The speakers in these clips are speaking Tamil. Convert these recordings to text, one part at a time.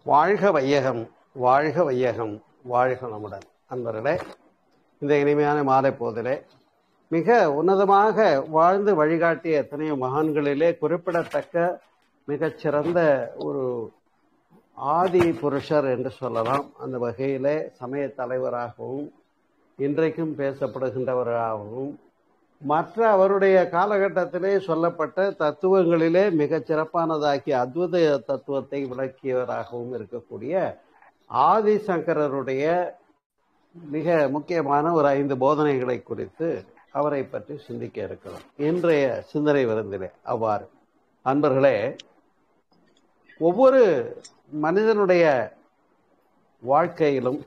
வாழ்க வையகம் வாழ்க வையகம் வாழ்க நமுடன் அன்பர்களே இந்த இனிமையான மாலை போதிலே மிக உன்னதமாக வாழ்ந்து வழிகாட்டிய எத்தனையோ மகான்களிலே குறிப்பிடத்தக்க மிகச்சிறந்த ஒரு ஆதி புருஷர் என்று சொல்லலாம் அந்த வகையிலே சமய தலைவராகவும் இன்றைக்கும் பேசப்படுகின்றவராகவும் மற்ற அவருடைய காலகட்டத்திலே சொல்லப்பட்ட தத்துவங்களிலே மிகச் சிறப்பானதாகிய அத்வைத தத்துவத்தை விளக்கியவராகவும் இருக்கக்கூடிய ஆதிசங்கரருடைய மிக முக்கியமான ஒரு ஐந்து போதனைகளை குறித்து அவரை பற்றி சிந்திக்க இருக்கிறோம் இன்றைய சிந்தனை விருந்திலே அவ்வாறு அன்பர்களே ஒவ்வொரு மனிதனுடைய வாழ்க்கையிலும்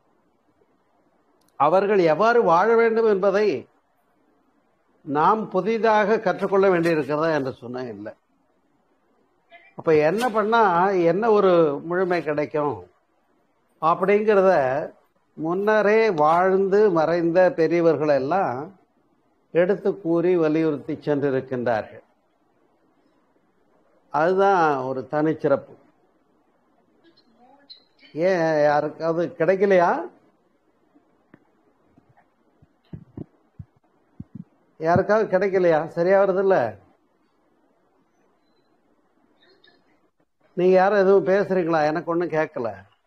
அவர்கள் எவ்வாறு வாழ வேண்டும் என்பதை நாம் புதிதாக கற்றுக்கொள்ள வேண்டியிருக்கிறதா என்று சொன்ன இல்லை அப்ப என்ன பண்ணா என்ன ஒரு முழுமை கிடைக்கும் அப்படிங்கிறத முன்னரே வாழ்ந்து மறைந்த பெரியவர்கள் எல்லாம் எடுத்து கூறி வலியுறுத்தி சென்றிருக்கின்றார்கள் அதுதான் ஒரு தனிச்சிறப்பு ஏன் யாருக்காவது கிடைக்கலையா யாருக்காவது கிடைக்கலையா சரியா வருது இல்ல நீங்க யாரும் எதுவும் பேசுறீங்களா எனக்கு ஒண்ணும் கேட்கல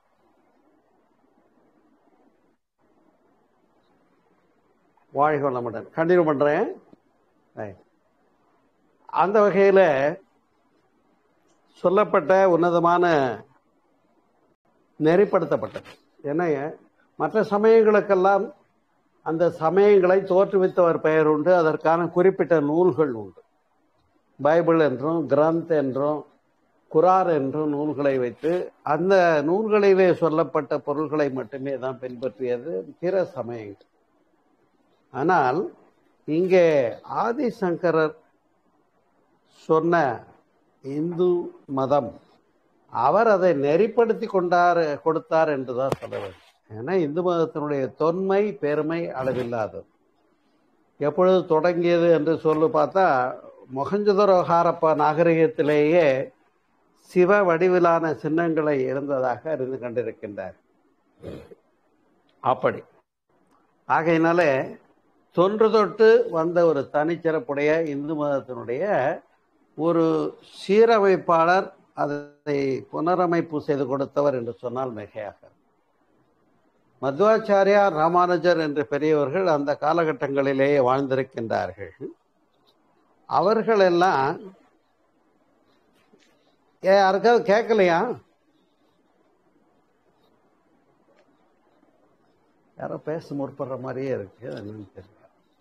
வாழ்க வளமுடன் கண்டினியூ பண்றேன் Right. அந்த வகையில சொல்லப்பட்ட உன்னதமான நெறிப்படுத்தப்பட்டது ஏன்னா மற்ற சமயங்களுக்கெல்லாம் அந்த சமயங்களை தோற்றுவித்தவர் பெயர் உண்டு அதற்கான குறிப்பிட்ட நூல்கள் உண்டு பைபிள் என்றும் கிரந்த் என்றும் குரார் என்றும் நூல்களை வைத்து அந்த நூல்களிலே சொல்லப்பட்ட பொருள்களை மட்டுமே தான் பின்பற்றியது பிற சமயங்கள் ஆனால் இங்கே ஆதிசங்கரர் சொன்ன இந்து மதம் அவர் அதை நெறிப்படுத்தி கொண்டார் கொடுத்தார் என்றுதான் சொல்ல வேண்டும் ஏன்னா இந்து மதத்தினுடைய தொன்மை பெருமை அளவில்லாதது எப்பொழுது தொடங்கியது என்று சொல்லு பார்த்தா மொகஞ்சதரோ ஹாரப்பா நாகரிகத்திலேயே சிவ வடிவிலான சின்னங்களை இருந்ததாக அறிந்து கண்டிருக்கின்றார் அப்படி ஆகையினாலே தொன்று தொட்டு வந்த ஒரு தனிச்சிறப்புடைய இந்து மதத்தினுடைய ஒரு சீரமைப்பாளர் அதை புனரமைப்பு செய்து கொடுத்தவர் என்று சொன்னால் மிகையாக மத்வாச்சாரியார் ராமானுஜர் என்ற பெரியவர்கள் அந்த காலகட்டங்களிலேயே வாழ்ந்திருக்கின்றார்கள் அவர்கள் எல்லாம் ஏ யாருக்காவது கேட்கலையா யாரோ பேச முற்படுற மாதிரியே இருக்கு அது என்னன்னு தெரியல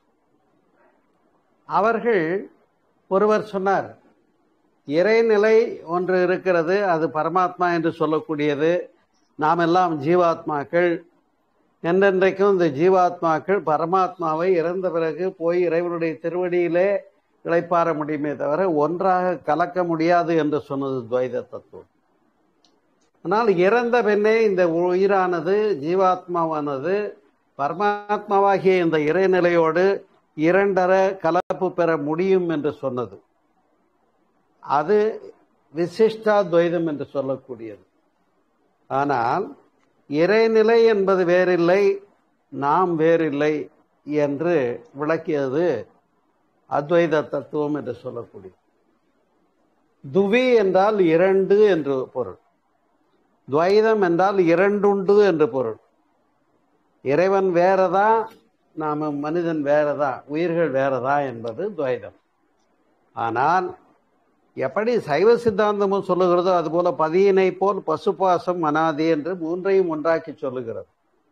அவர்கள் ஒருவர் சொன்னார் இறைநிலை ஒன்று இருக்கிறது அது பரமாத்மா என்று சொல்லக்கூடியது நாம் எல்லாம் ஜீவாத்மாக்கள் என்றென்றைக்கும் இந்த ஜீவாத்மாக்கள் பரமாத்மாவை இறந்த பிறகு போய் இறைவனுடைய திருவடியிலே இழைப்பார முடியுமே தவிர ஒன்றாக கலக்க முடியாது என்று சொன்னது துவைத தத்துவம் ஆனால் இறந்த பின்னே இந்த உயிரானது ஜீவாத்மாவானது பரமாத்மாவாகிய இந்த இறைநிலையோடு இரண்டர கலப்பு பெற முடியும் என்று சொன்னது அது விசிஷ்டா துவைதம் என்று சொல்லக்கூடியது ஆனால் இறைநிலை என்பது வேறில்லை நாம் வேறில்லை என்று விளக்கியது அத்வைத தத்துவம் என்று சொல்லக்கூடியது துவி என்றால் இரண்டு என்று பொருள் துவைதம் என்றால் இரண்டுண்டு என்று பொருள் இறைவன் வேறதா நாம மனிதன் வேறதா உயிர்கள் வேறதா என்பது துவைதம் ஆனால் எப்படி சைவ சித்தாந்தமும் சொல்லுகிறதோ அதுபோல பதியினை போல் பசுபாசம் அனாதி என்று மூன்றையும் ஒன்றாக்கி சொல்லுகிறது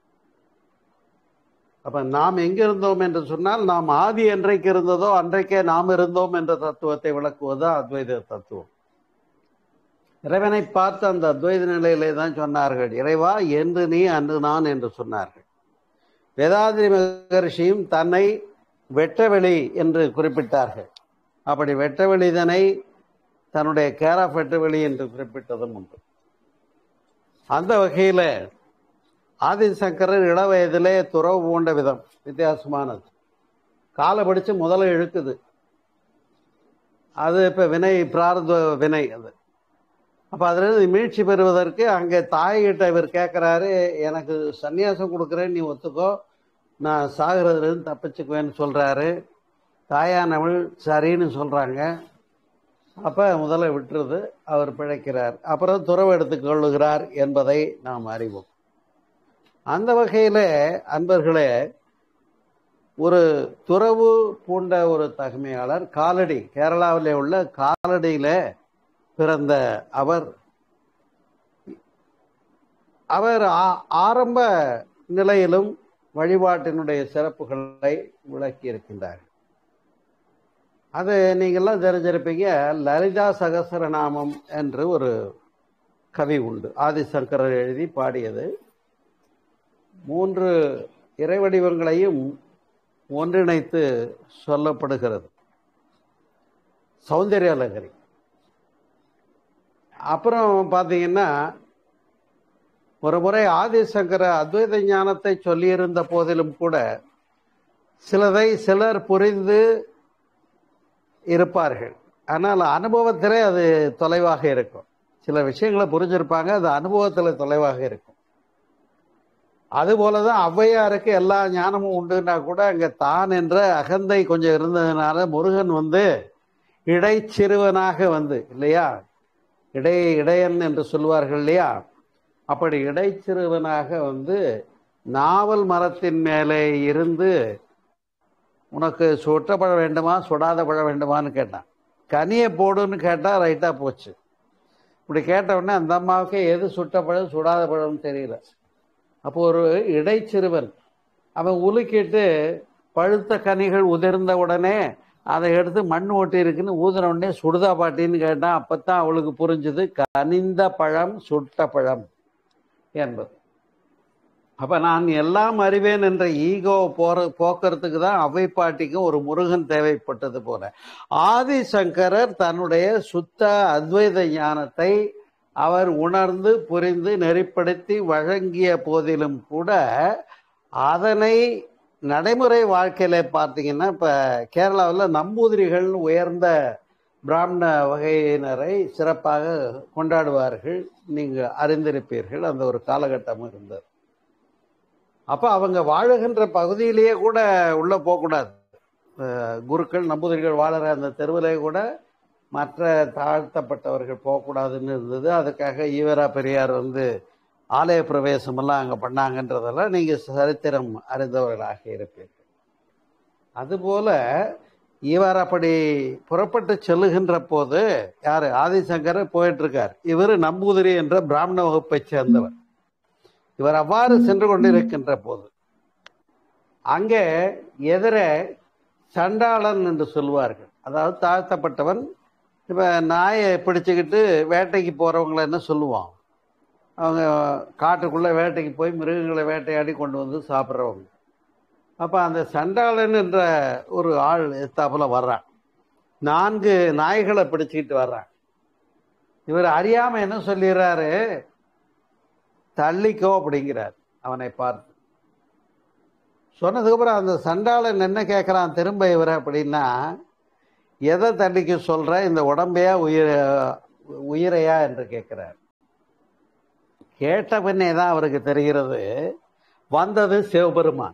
அப்ப நாம் எங்கிருந்தோம் என்று சொன்னால் நாம் ஆதி என்றைக்கு இருந்ததோ அன்றைக்கே நாம் இருந்தோம் என்ற தத்துவத்தை விளக்குவது அத்வைத தத்துவம் இறைவனை பார்த்து அந்த அத்வைத நிலையிலே தான் சொன்னார்கள் இறைவா என்று நீ அன்று நான் என்று சொன்னார்கள் வேதாதிரி மகர்ஷியும் தன்னை வெட்டவெளி என்று குறிப்பிட்டார்கள் அப்படி வெட்டவெளிதனை தன்னுடைய கேர் ஆஃப் வெட்டவெளி என்று குறிப்பிட்டதும் உண்டு அந்த வகையில் ஆதிசங்கரர் இள வயதிலே துறவு பூண்ட விதம் வித்தியாசமானது காலை படித்து முதல்ல இழுக்குது அது இப்போ வினை பிரார்த்த வினை அது அப்ப அதிலிருந்து மீட்சி பெறுவதற்கு அங்கே தாய்கிட்ட இவர் கேட்கிறாரு எனக்கு சன்னியாசம் கொடுக்குறேன் நீ ஒத்துக்கோ நான் சாகிறதுலேருந்து தப்பிச்சுக்குவேன்னு சொல்றாரு தாயானவள் சரின்னு சொல்றாங்க அப்ப முதல்ல விட்டுருது அவர் பிழைக்கிறார் அப்புறம் துறவு எடுத்துக் கொள்ளுகிறார் என்பதை நாம் அறிவோம் அந்த வகையில அன்பர்களே ஒரு துறவு பூண்ட ஒரு தகமையாளர் காலடி கேரளாவிலே உள்ள காலடியில பிறந்த அவர் அவர் ஆ- ஆரம்ப நிலையிலும் வழிபாட்டினுடைய சிறப்புகளை விளக்கி இருக்கின்றார் அது நீங்கள்லாம் தெரிஞ்சிருப்பீங்க லலிதா சகசரநாமம் என்று ஒரு கவி உண்டு ஆதிசங்கரர் எழுதி பாடியது மூன்று இறைவடிவங்களையும் ஒன்றிணைத்து சொல்லப்படுகிறது சௌந்தர்ய லகரி அப்புறம் பார்த்தீங்கன்னா ஒரு முறை ஆதிசங்கர அத்வைத ஞானத்தை சொல்லியிருந்த போதிலும் கூட சிலதை சிலர் புரிந்து இருப்பார்கள் ஆனால் அனுபவத்திலே அது தொலைவாக இருக்கும் சில விஷயங்களை புரிஞ்சிருப்பாங்க அது அனுபவத்தில் தொலைவாக இருக்கும் அதுபோல தான் ஔவையாருக்கு எல்லா ஞானமும் உண்டுன்னா கூட அங்கே தான் என்ற அகந்தை கொஞ்சம் இருந்ததுனால முருகன் வந்து இடைச்சிறுவனாக வந்து இல்லையா இடை இடையன் என்று சொல்வார்கள் இல்லையா அப்படி இடைச்சிறுவனாக வந்து நாவல் மரத்தின் மேலே இருந்து உனக்கு சுட்ட பழம் வேண்டுமா சுடாத பழம் வேண்டுமான்னு கேட்டான் கனியை போடுன்னு கேட்டா ரைட்டா போச்சு இப்படி கேட்ட உடனே அந்த அம்மாவுக்கு எது சுட்ட பழம் சுடாத பழம்னு தெரியல அப்போ ஒரு இடைச்சிறுவன் அவன் உலுக்கிட்டு பழுத்த கனிகள் உதிர்ந்த உடனே அதை எடுத்து மண் ஒட்டி இருக்குன்னு ஊதுன உடனே சுடுதா பாட்டின்னு கேட்டான் அப்பத்தான் அவளுக்கு புரிஞ்சுது கனிந்த பழம் சுட்ட பழம் என்பது அப்ப நான் எல்லாம் அறிவேன் என்ற ஈகோ போற போக்குறதுக்கு தான் அவை பாட்டிக்கும் ஒரு முருகன் தேவைப்பட்டது போல ஆதிசங்கரர் தன்னுடைய சுத்த அத்வைத ஞானத்தை அவர் உணர்ந்து புரிந்து நெறிப்படுத்தி வழங்கிய போதிலும் கூட அதனை நடைமுறை வாழ்க்கையில பார்த்தீங்கன்னா இப்ப கேரளாவில் நம்பூதிரிகள் உயர்ந்த பிராமண வகையினரை சிறப்பாக கொண்டாடுவார்கள் நீங்க அறிந்திருப்பீர்கள் அந்த ஒரு காலகட்டம் இருந்தது அப்ப அவங்க வாழுகின்ற பகுதியிலேயே கூட உள்ள போகக்கூடாது அஹ் குருக்கள் நம்பூதிரிகள் வாழற அந்த தெருவிலே கூட மற்ற தாழ்த்தப்பட்டவர்கள் போகக்கூடாதுன்னு இருந்தது அதுக்காக ஈவரா பெரியார் வந்து ஆலய பிரவேசம் எல்லாம் அங்க பண்ணாங்கன்றதெல்லாம் நீங்க சரித்திரம் அறிந்தவர்களாக இருப்பீர்கள் அதுபோல இவர் அப்படி புறப்பட்டு செல்லுகின்ற போது யாரு ஆதிசங்கர் போயிட்டு இருக்கார் இவர் நம்பூதிரி என்ற பிராமண வகுப்பை சேர்ந்தவர் இவர் அவ்வாறு சென்று கொண்டிருக்கின்ற போது அங்கே எதிரே சண்டாளன் என்று சொல்வார்கள் அதாவது தாழ்த்தப்பட்டவன் இப்ப நாயை பிடிச்சுக்கிட்டு வேட்டைக்கு போறவங்களை என்ன சொல்லுவான் அவங்க காட்டுக்குள்ள வேட்டைக்கு போய் மிருகங்களை வேட்டையாடி கொண்டு வந்து சாப்பிட்றவங்க அப்ப அந்த சண்டாளன் என்ற ஒரு ஆள் எத்தாப்புல வர்றான் நான்கு நாய்களை பிடிச்சிக்கிட்டு வர்றான் இவர் அறியாம என்ன சொல்லிடுறாரு தள்ளிக்கோ அப்படிங்கிறார் அவனை பார்த்து சொன்னதுக்கப்புறம் அந்த சண்டாளன் என்ன கேட்குறான் திரும்ப இவரை அப்படின்னா எதை தள்ளிக்க சொல்ற இந்த உடம்பையா உயிர் உயிரையா என்று கேட்கிறார் கேட்ட பின்னே தான் அவருக்கு தெரிகிறது வந்தது சிவபெருமான்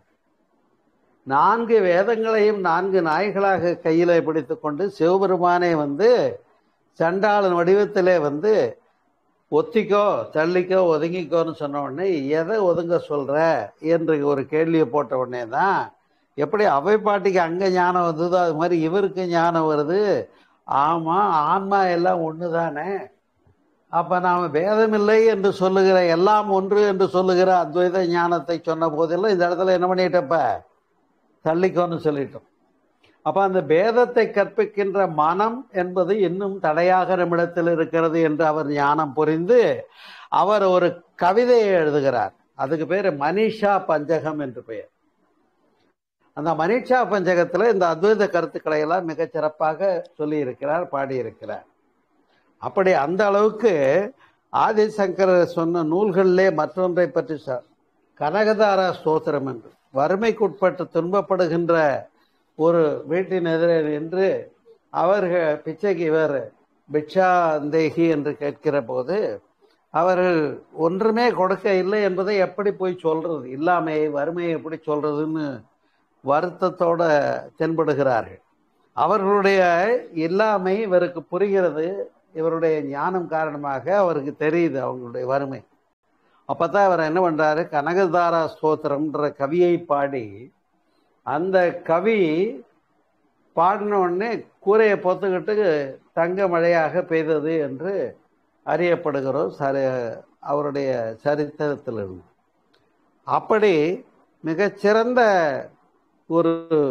நான்கு வேதங்களையும் நான்கு நாய்களாக கையில பிடித்துக்கொண்டு சிவபெருமானே வந்து சண்டாளன் வடிவத்திலே வந்து ஒத்திக்கோ தள்ளிக்கோ ஒதுங்கிக்கோன்னு சொன்ன உடனே எதை ஒதுங்க சொல்ற என்று ஒரு கேள்வியை போட்ட உடனே தான் எப்படி அவை பாட்டிக்கு அங்க ஞானம் வந்ததோ அது மாதிரி இவருக்கு ஞானம் வருது ஆமா ஆன்மா எல்லாம் ஒன்று தானே அப்ப நாம பேதமில்லை என்று சொல்லுகிற எல்லாம் ஒன்று என்று சொல்லுகிற அத்வைத ஞானத்தை சொன்ன போதெல்லாம் இந்த இடத்துல என்ன பண்ணிட்டப்ப தள்ளிக்கோன்னு சொல்லிட்டோம் அப்ப அந்த பேதத்தை கற்பிக்கின்ற மனம் என்பது இன்னும் தடையாக நம்மிடத்தில் இருக்கிறது என்று அவர் ஞானம் புரிந்து அவர் ஒரு கவிதையை எழுதுகிறார் அதுக்கு பேர் மனிஷா பஞ்சகம் என்று பெயர் அந்த மனிஷா பஞ்சகத்துல இந்த அத்வைத கருத்துக்களை எல்லாம் மிகச் சிறப்பாக சொல்லி இருக்கிறார் பாடியிருக்கிறார் அப்படி அந்த அளவுக்கு ஆதிசங்கரர் சொன்ன நூல்களிலே மற்றொன்றை பற்றி சொ- கனகதாரா ஸ்தோத்திரம் என்று வறுமைக்குட்பட்டு துன்பப்படுகின்ற ஒரு வீட்டின் எதிரே நின்று அவர்கள் பிச்சைக்கு இவர் பிக்ஷாந்தேகி என்று கேட்கிற போது அவர்கள் ஒன்றுமே கொடுக்க இல்லை என்பதை எப்படி போய் சொல்றது இல்லாமையை வறுமையை எப்படி சொல்றதுன்னு வருத்தத்தோட தென்படுகிறார்கள் அவர்களுடைய இல்லாமை இவருக்கு புரிகிறது இவருடைய ஞானம் காரணமாக அவருக்கு தெரியுது அவங்களுடைய வறுமை அப்பதான் அவர் என்ன பண்றாரு கனகதாரா ஸ்தோத்திரம்ன்ற கவியை பாடி அந்த கவி பாடின உடனே கூரையை பொத்துக்கிட்டு தங்க மழையாக பெய்தது என்று அறியப்படுகிறோம் சரி அவருடைய சரித்திரத்திலிருந்து அப்படி மிகச்சிறந்த ஒரு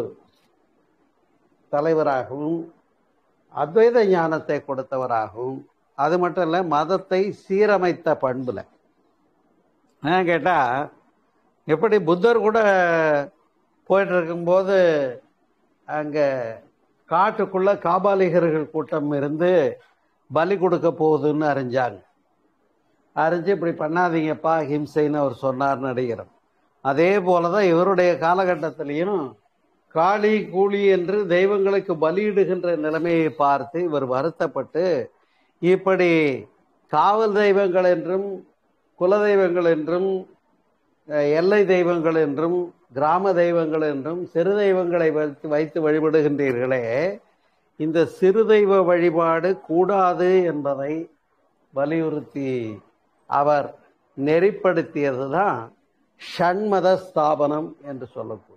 தலைவராகவும் அத்வைத ஞானத்தை கொடுத்தவராகவும் அது மட்டும் இல்லை மதத்தை சீரமைத்த பண்புல ஏன் கேட்டா எப்படி புத்தர் கூட போயிட்டு இருக்கும்போது அங்க காட்டுக்குள்ள காபாலிகர்கள் கூட்டம் இருந்து பலி கொடுக்க போகுதுன்னு அறிஞ்சாங்க அறிஞ்சு இப்படி பண்ணாதீங்கப்பா ஹிம்சைன்னு அவர் சொன்னார் நடிகரம் அதே போலதான் இவருடைய காலகட்டத்திலையும் காளி கூலி என்று தெய்வங்களுக்கு பலியிடுகின்ற நிலைமையை பார்த்து இவர் வருத்தப்பட்டு இப்படி காவல் தெய்வங்கள் என்றும் குல தெய்வங்கள் என்றும் அஹ், எல்லை தெய்வங்கள் என்றும் கிராம தெய்வங்கள் என்றும் சிறு தெய்வங்களை வைத்து வைத்து வழிபடுகின்றீர்களே இந்த சிறு தெய்வ வழிபாடு கூடாது என்பதை வலியுறுத்தி அவர் நெறிப்படுத்தியதுதான் ஷண்மத ஸ்தாபனம் என்று சொல்லக்கூடிய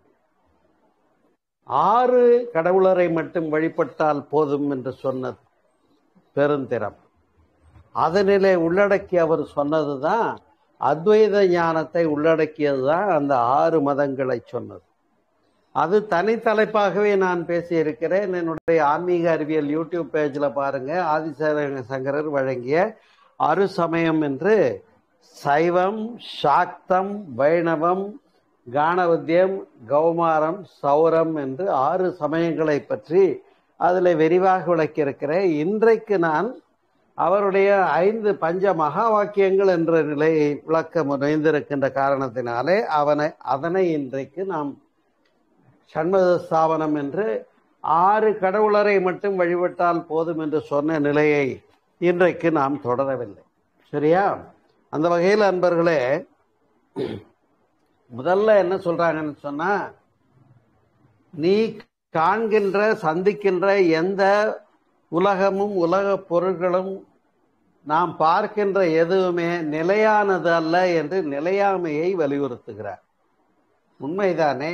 ஆறு கடவுளரை மட்டும் வழிபட்டால் போதும் என்று சொன்னது பெருந்திறம் அதனிலே உள்ளடக்கி அவர் சொன்னதுதான் அத்வைத ஞானத்தை உள்ளடக்கியதுதான் அந்த ஆறு மதங்களை சொன்னது அது தனித்தலைப்பாகவே நான் பேசியிருக்கிறேன் என்னுடைய ஆன்மீக அறிவியல் யூடியூப் பேஜில் பாருங்க ஆதிசேர சங்கரர் வழங்கிய அரு சமயம் என்று சைவம் சாக்தம் வைணவம் கானவத்தியம் கௌமாரம் சௌரம் என்று ஆறு சமயங்களை பற்றி அதில் விரிவாக விளக்கியிருக்கிறேன் இன்றைக்கு நான் அவருடைய ஐந்து பஞ்ச மகா வாக்கியங்கள் என்ற நிலையை விளக்க முனைந்திருக்கின்ற காரணத்தினாலே அவனை அதனை இன்றைக்கு நாம் சண்மத ஸ்தாபனம் என்று ஆறு கடவுளரை மட்டும் வழிபட்டால் போதும் என்று சொன்ன நிலையை இன்றைக்கு நாம் தொடரவில்லை சரியா அந்த வகையில் அன்பர்களே முதல்ல என்ன சொல்றாங்கன்னு சொன்னா நீ காண்கின்ற சந்திக்கின்ற எந்த உலகமும் உலக பொருள்களும் நாம் பார்க்கின்ற எதுவுமே நிலையானது அல்ல என்று நிலையாமையை வலியுறுத்துகிறார் உண்மைதானே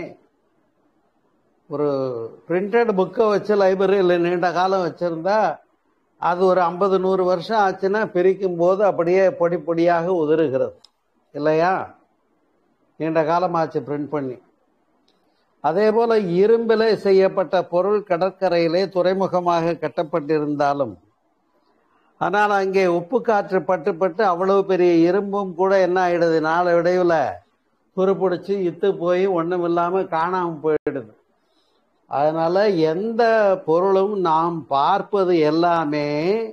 ஒரு பிரிண்டட் புக்கை வச்சு லைப்ரரியில் நீண்ட காலம் வச்சிருந்தா அது ஒரு ஐம்பது நூறு வருஷம் ஆச்சுன்னா பிரிக்கும் போது அப்படியே பொடி பொடியாக உதிருகிறது இல்லையா நீண்ட காலமாச்சு பிரிண்ட் பண்ணி அதே போல இரும்பிலே செய்யப்பட்ட பொருள் கடற்கரையிலே துறைமுகமாக கட்டப்பட்டிருந்தாலும் ஆனால் அங்கே உப்பு காற்று பட்டு பட்டு அவ்வளவு பெரிய இரும்பும் கூட என்ன ஆயிடுது நாளை விடைவில் துருப்பிடிச்சு இத்து போய் ஒன்றும் இல்லாமல் காணாமல் போயிடுது அதனால எந்த பொருளும் நாம் பார்ப்பது எல்லாமே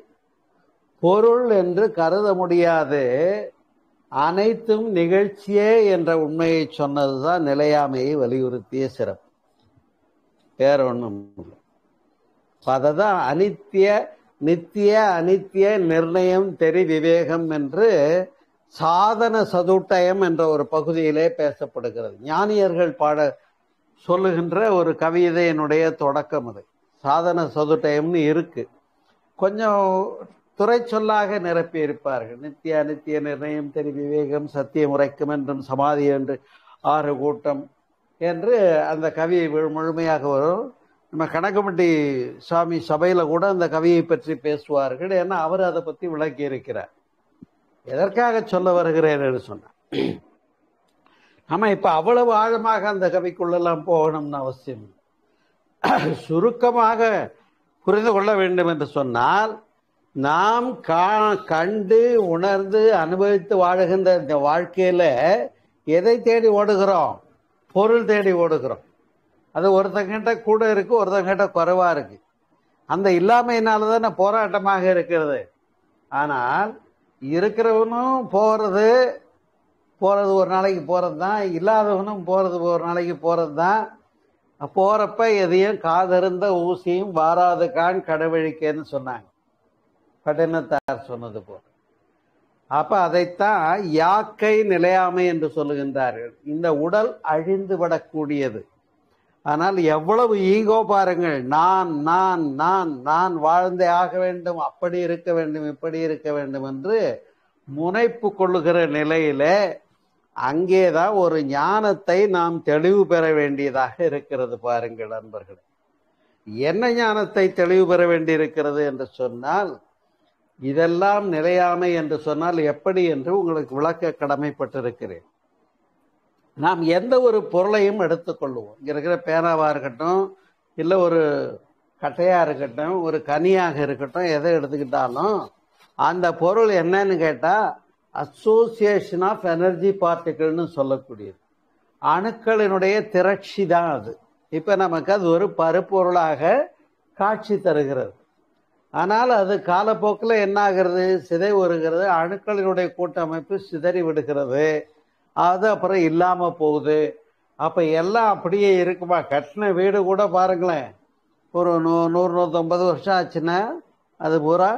பொருள் என்று கருத முடியாது அனைத்தும் நிகழ்ச்சியே என்ற உண்மையை சொன்னதுதான் நிலையாமையை வலியுறுத்திய சிறப்பு வேற ஒன்றும் இல்லை அததான் அனித்திய நித்திய அனித்திய நிர்ணயம் தெரி விவேகம் என்று சாதன சதுட்டயம் என்ற ஒரு பகுதியிலே பேசப்படுகிறது ஞானியர்கள் பாட சொல்லுகின்ற ஒரு கவிதையினுடைய தொடக்கம் அது சாதன சதுட்டயம்னு இருக்கு கொஞ்சம் துறை சொல்லாக நிரப்பி இருப்பார்கள் நித்திய அனித்திய நிர்ணயம் தெரி விவேகம் சத்தியம் உரைக்கும் என்றும் சமாதி என்று ஆறு கூட்டம் என்று அந்த கவி முழுமையாக வரும் நம்ம கணக்கம்பட்டி சுவாமி சபையில கூட அந்த கவியை பற்றி பேசுவார்கள் ஏன்னா அவர் அதை பத்தி விளக்கி இருக்கிறார் எதற்காக சொல்ல வருகிறேன் என்று சொன்னார் ஆமா இப்ப அவ்வளவு ஆழமாக அந்த கவிக்குள்ளெல்லாம் போகணும்னு அவசியம் இல்லை. சுருக்கமாக புரிந்து கொள்ள வேண்டும் என்று சொன்னால் நாம் கா- கண்டு உணர்ந்து அனுபவித்து வாழுகின்ற இந்த வாழ்க்கையில எதை தேடி ஓடுகிறோம் பொருள் தேடி ஓடுகிறோம் அது ஒருத்தங்கிட்ட கூட இருக்கு ஒருத்தங்கிட்ட குறைவா இருக்கு அந்த இல்லாமையினால தானே போராட்டமாக இருக்கிறது ஆனால் இருக்கிறவனும் போறது போறது ஒரு நாளைக்கு போறது தான் இல்லாதவனும் போறது ஒரு நாளைக்கு போறது தான் போறப்ப எதையும் காதருந்த ஊசியும் வாராது கான் கடவழிக்கேன்னு சொன்னாங்க பட்டினத்தார் சொன்னது போல அப்ப அதைத்தான் யாக்கை நிலையாமை என்று சொல்லுகின்றார்கள் இந்த உடல் அழிந்து விடக்கூடியது ஆனால் எவ்வளவு ஈகோ பாருங்கள் நான் நான் நான் நான் வாழ்ந்தே ஆக வேண்டும் அப்படி இருக்க வேண்டும் இப்படி இருக்க வேண்டும் என்று முனைப்பு கொள்ளுகிற நிலையிலே அங்கேதான் ஒரு ஞானத்தை நாம் தெளிவு பெற வேண்டியதாக இருக்கிறது பாருங்கள் நண்பர்களே என்ன ஞானத்தை தெளிவு பெற வேண்டியிருக்கிறது என்று சொன்னால் இதெல்லாம் நிலையாமை என்று சொன்னால் எப்படி என்று உங்களுக்கு விளக்க கடமைப்பட்டிருக்கிறேன் நாம் எந்த ஒரு பொருளையும் எடுத்துக்கொள்வோம் இங்க இருக்கிற பேனாவா இருக்கட்டும் இல்லை ஒரு கட்டையா இருக்கட்டும் ஒரு கனியாக இருக்கட்டும் எதை எடுத்துக்கிட்டாலும் அந்த பொருள் என்னன்னு கேட்டா அசோசியேஷன் ஆஃப் எனர்ஜி பார்ட்டிகள்னு சொல்லக்கூடியது அணுக்களினுடைய திரட்சி தான் அது இப்ப நமக்கு அது ஒரு பருப்பொருளாக காட்சி தருகிறது ஆனால் அது காலப்போக்கில் என்ன ஆகிறது சிதை வருகிறது அணுக்களினுடைய கூட்டமைப்பு சிதறி விடுகிறது அது அப்புறம் இல்லாம போகுது அப்ப எல்லாம் அப்படியே இருக்குமா கட்டின வீடு கூட பாருங்களேன் ஒரு நூ நூறு நூற்றம்பது வருஷம் ஆச்சுன்னா அது பூரா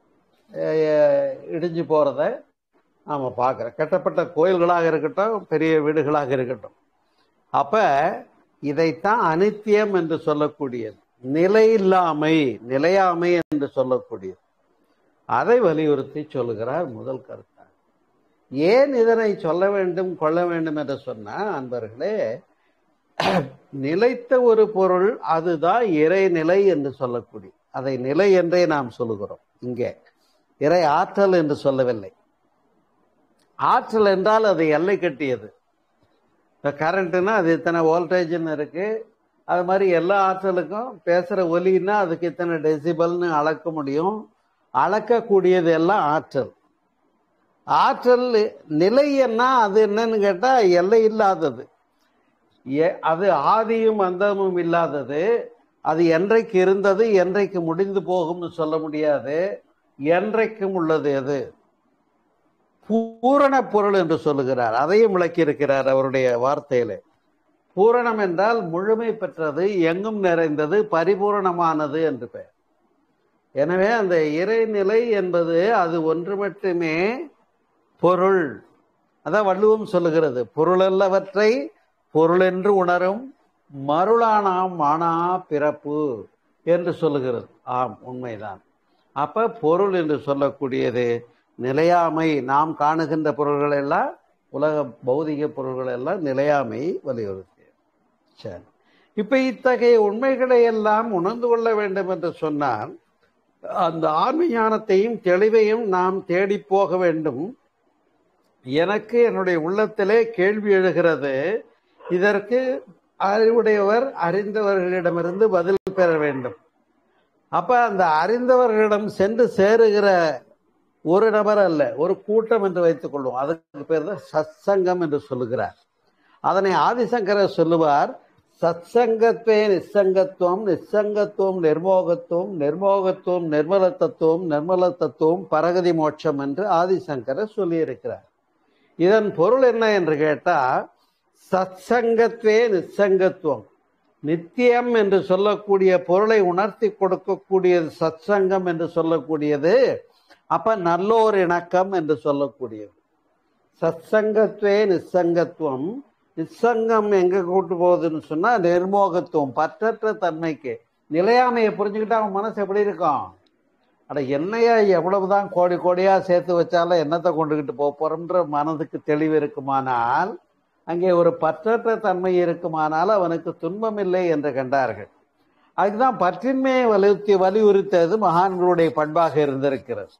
அஹ், இடிஞ்சு போறத நாம பார்க்குறோம் கட்டப்பட்ட கோயில்களாக இருக்கட்டும் பெரிய வீடுகளாக இருக்கட்டும் அப்ப இதைத்தான் அனித்தியம் என்று சொல்லக்கூடியது நிலையில்லாமை நிலையாமை என்று சொல்லக்கூடியது அதை வலியுறுத்தி சொல்லுகிறார் முதல் கருத்தாக ஏன் இதனை சொல்ல வேண்டும் கொள்ள வேண்டும் என்று சொன்னா அன்பர்களே நிலைத்த ஒரு பொருள் அதுதான் இறைநிலை என்று சொல்லக்கூடிய அதை நிலை என்றே நாம் சொல்லுகிறோம் இங்கே இறை ஆற்றல் என்று சொல்லவில்லை ஆற்றல் என்றால் அது எல்லை கட்டியது இப்போ கரண்ட்டுனா அது இத்தனை வோல்டேஜ்னு இருக்கு அது மாதிரி எல்லா ஆற்றலுக்கும் பேசுகிற ஒலின்னா அதுக்கு இத்தனை டெசிபல்னு அளக்க முடியும் அளக்கக்கூடியது எல்லாம் ஆற்றல் ஆற்றல் நிலை என்ன அது என்னன்னு கேட்டால் எல்லை இல்லாதது எ- அது ஆதியும் அந்தமும் இல்லாதது அது என்றைக்கு இருந்தது என்றைக்கு முடிந்து போகும்னு சொல்ல முடியாது என்றைக்கும் உள்ளது எது பூரண பொருள் என்று சொல்லுகிறார் அதையும் விளக்கியிருக்கிறார் அவருடைய வார்த்தையிலே பூரணம் என்றால் முழுமை பெற்றது எங்கும் நிறைந்தது பரிபூரணமானது என்று பெயர் எனவே அந்த இறைநிலை என்பது அது ஒன்று மட்டுமே பொருள் அதான் வள்ளுவம் சொல்லுகிறது பொருளல்லவற்றை பொருள் என்று உணரும் மருளானாம் மானா பிறப்பு என்று சொல்லுகிறது ஆம் உண்மைதான் அப்ப பொருள் என்று சொல்லக்கூடியது நிலையாமை நாம் காணுகின்ற பொருள்கள் எல்லாம் உலக பௌதிக பொருள்கள் எல்லாம் நிலையாமை வலியுறுத்தி சரி இப்ப இத்தகைய உண்மைகளை எல்லாம் உணர்ந்து கொள்ள வேண்டும் என்று சொன்னால் அந்த ஆன்ம ஞானத்தையும் தெளிவையும் நாம் தேடி போக வேண்டும் எனக்கு என்னுடைய உள்ளத்திலே கேள்வி எழுகிறது இதற்கு அறிவுடையவர் அறிந்தவர்களிடமிருந்து பதில் பெற வேண்டும் அப்ப அந்த அறிந்தவர்களிடம் சென்று சேருகிற ஒரு நபர் அல்ல ஒரு கூட்டம் என்று வைத்துக் கொள்வோம் அதுக்கு பேர் தான் சத்சங்கம் என்று சொல்லுகிறார் அதனை ஆதிசங்கரர் சொல்லுவார் சத்சங்கத்வே நிசங்கத்துவம் நிசங்கத்துவம் நிர்மோகத்துவம் நிர்மோகத்துவம் நிர்மல தத்துவம் நிர்மல தத்துவம் பரகதி மோட்சம் என்று ஆதிசங்கரர் சொல்லியிருக்கிறார் இதன் பொருள் என்ன என்று கேட்டா சத்சங்கத்வே நிசங்கத்துவம் நித்தியம் என்று சொல்லக்கூடிய பொருளை உணர்த்தி கொடுக்கக்கூடியது சத்சங்கம் என்று சொல்லக்கூடியது அப்ப நல்லோர் இணக்கம் என்று சொல்லக்கூடியது சத்சங்கத்வே நிசங்கத்துவம் நிசங்கம் எங்க கூட்டு போகுதுன்னு சொன்னா நிர்மோகத்துவம் பற்றற்ற தன்மைக்கு நிலையாமையை புரிஞ்சுக்கிட்டா அவன் மனசு எப்படி இருக்கும் அட என்னையா எவ்வளவுதான் கோடி கோடியா சேர்த்து வச்சாலும் என்னத்தை கொண்டுகிட்டு போக போறோம்ன்ற மனதுக்கு தெளிவு இருக்குமானால் அங்கே ஒரு பற்றற்ற தன்மை இருக்குமானால் அவனுக்கு துன்பம் இல்லை என்று கண்டார்கள் அதுக்குதான் பற்றின்மையை வலியுறுத்தி வலியுறுத்தது மகான்களுடைய பண்பாக இருந்திருக்கிறது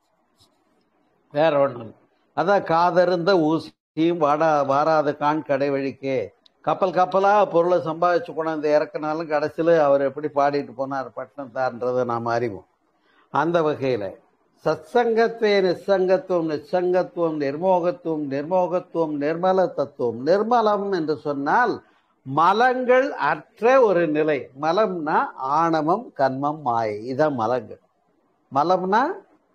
வேற ஒண்ணு அதான் காதருந்த ஊசியும் வாடா வாராத கான் கடை வழிக்கே கப்பல் கப்பலா பொருளை சம்பாதிச்சு கொண்டாந்து இறக்குனாலும் கடைசியில் அவர் எப்படி பாடிட்டு போனார் பட்டினத்தார்ன்றதை நாம் அறிவோம் அந்த வகையில சத்சங்கத்வே நிசங்கத்துவம் நிசங்கத்துவம் நிர்மோகத்துவம் நிர்மோகத்துவம் நிர்மல தத்துவம் நிர்மலம் என்று சொன்னால் மலங்கள் அற்ற ஒரு நிலை மலம்னா ஆணவம் கண்மம் மாயை இதான் மலங்கள் மலம்னா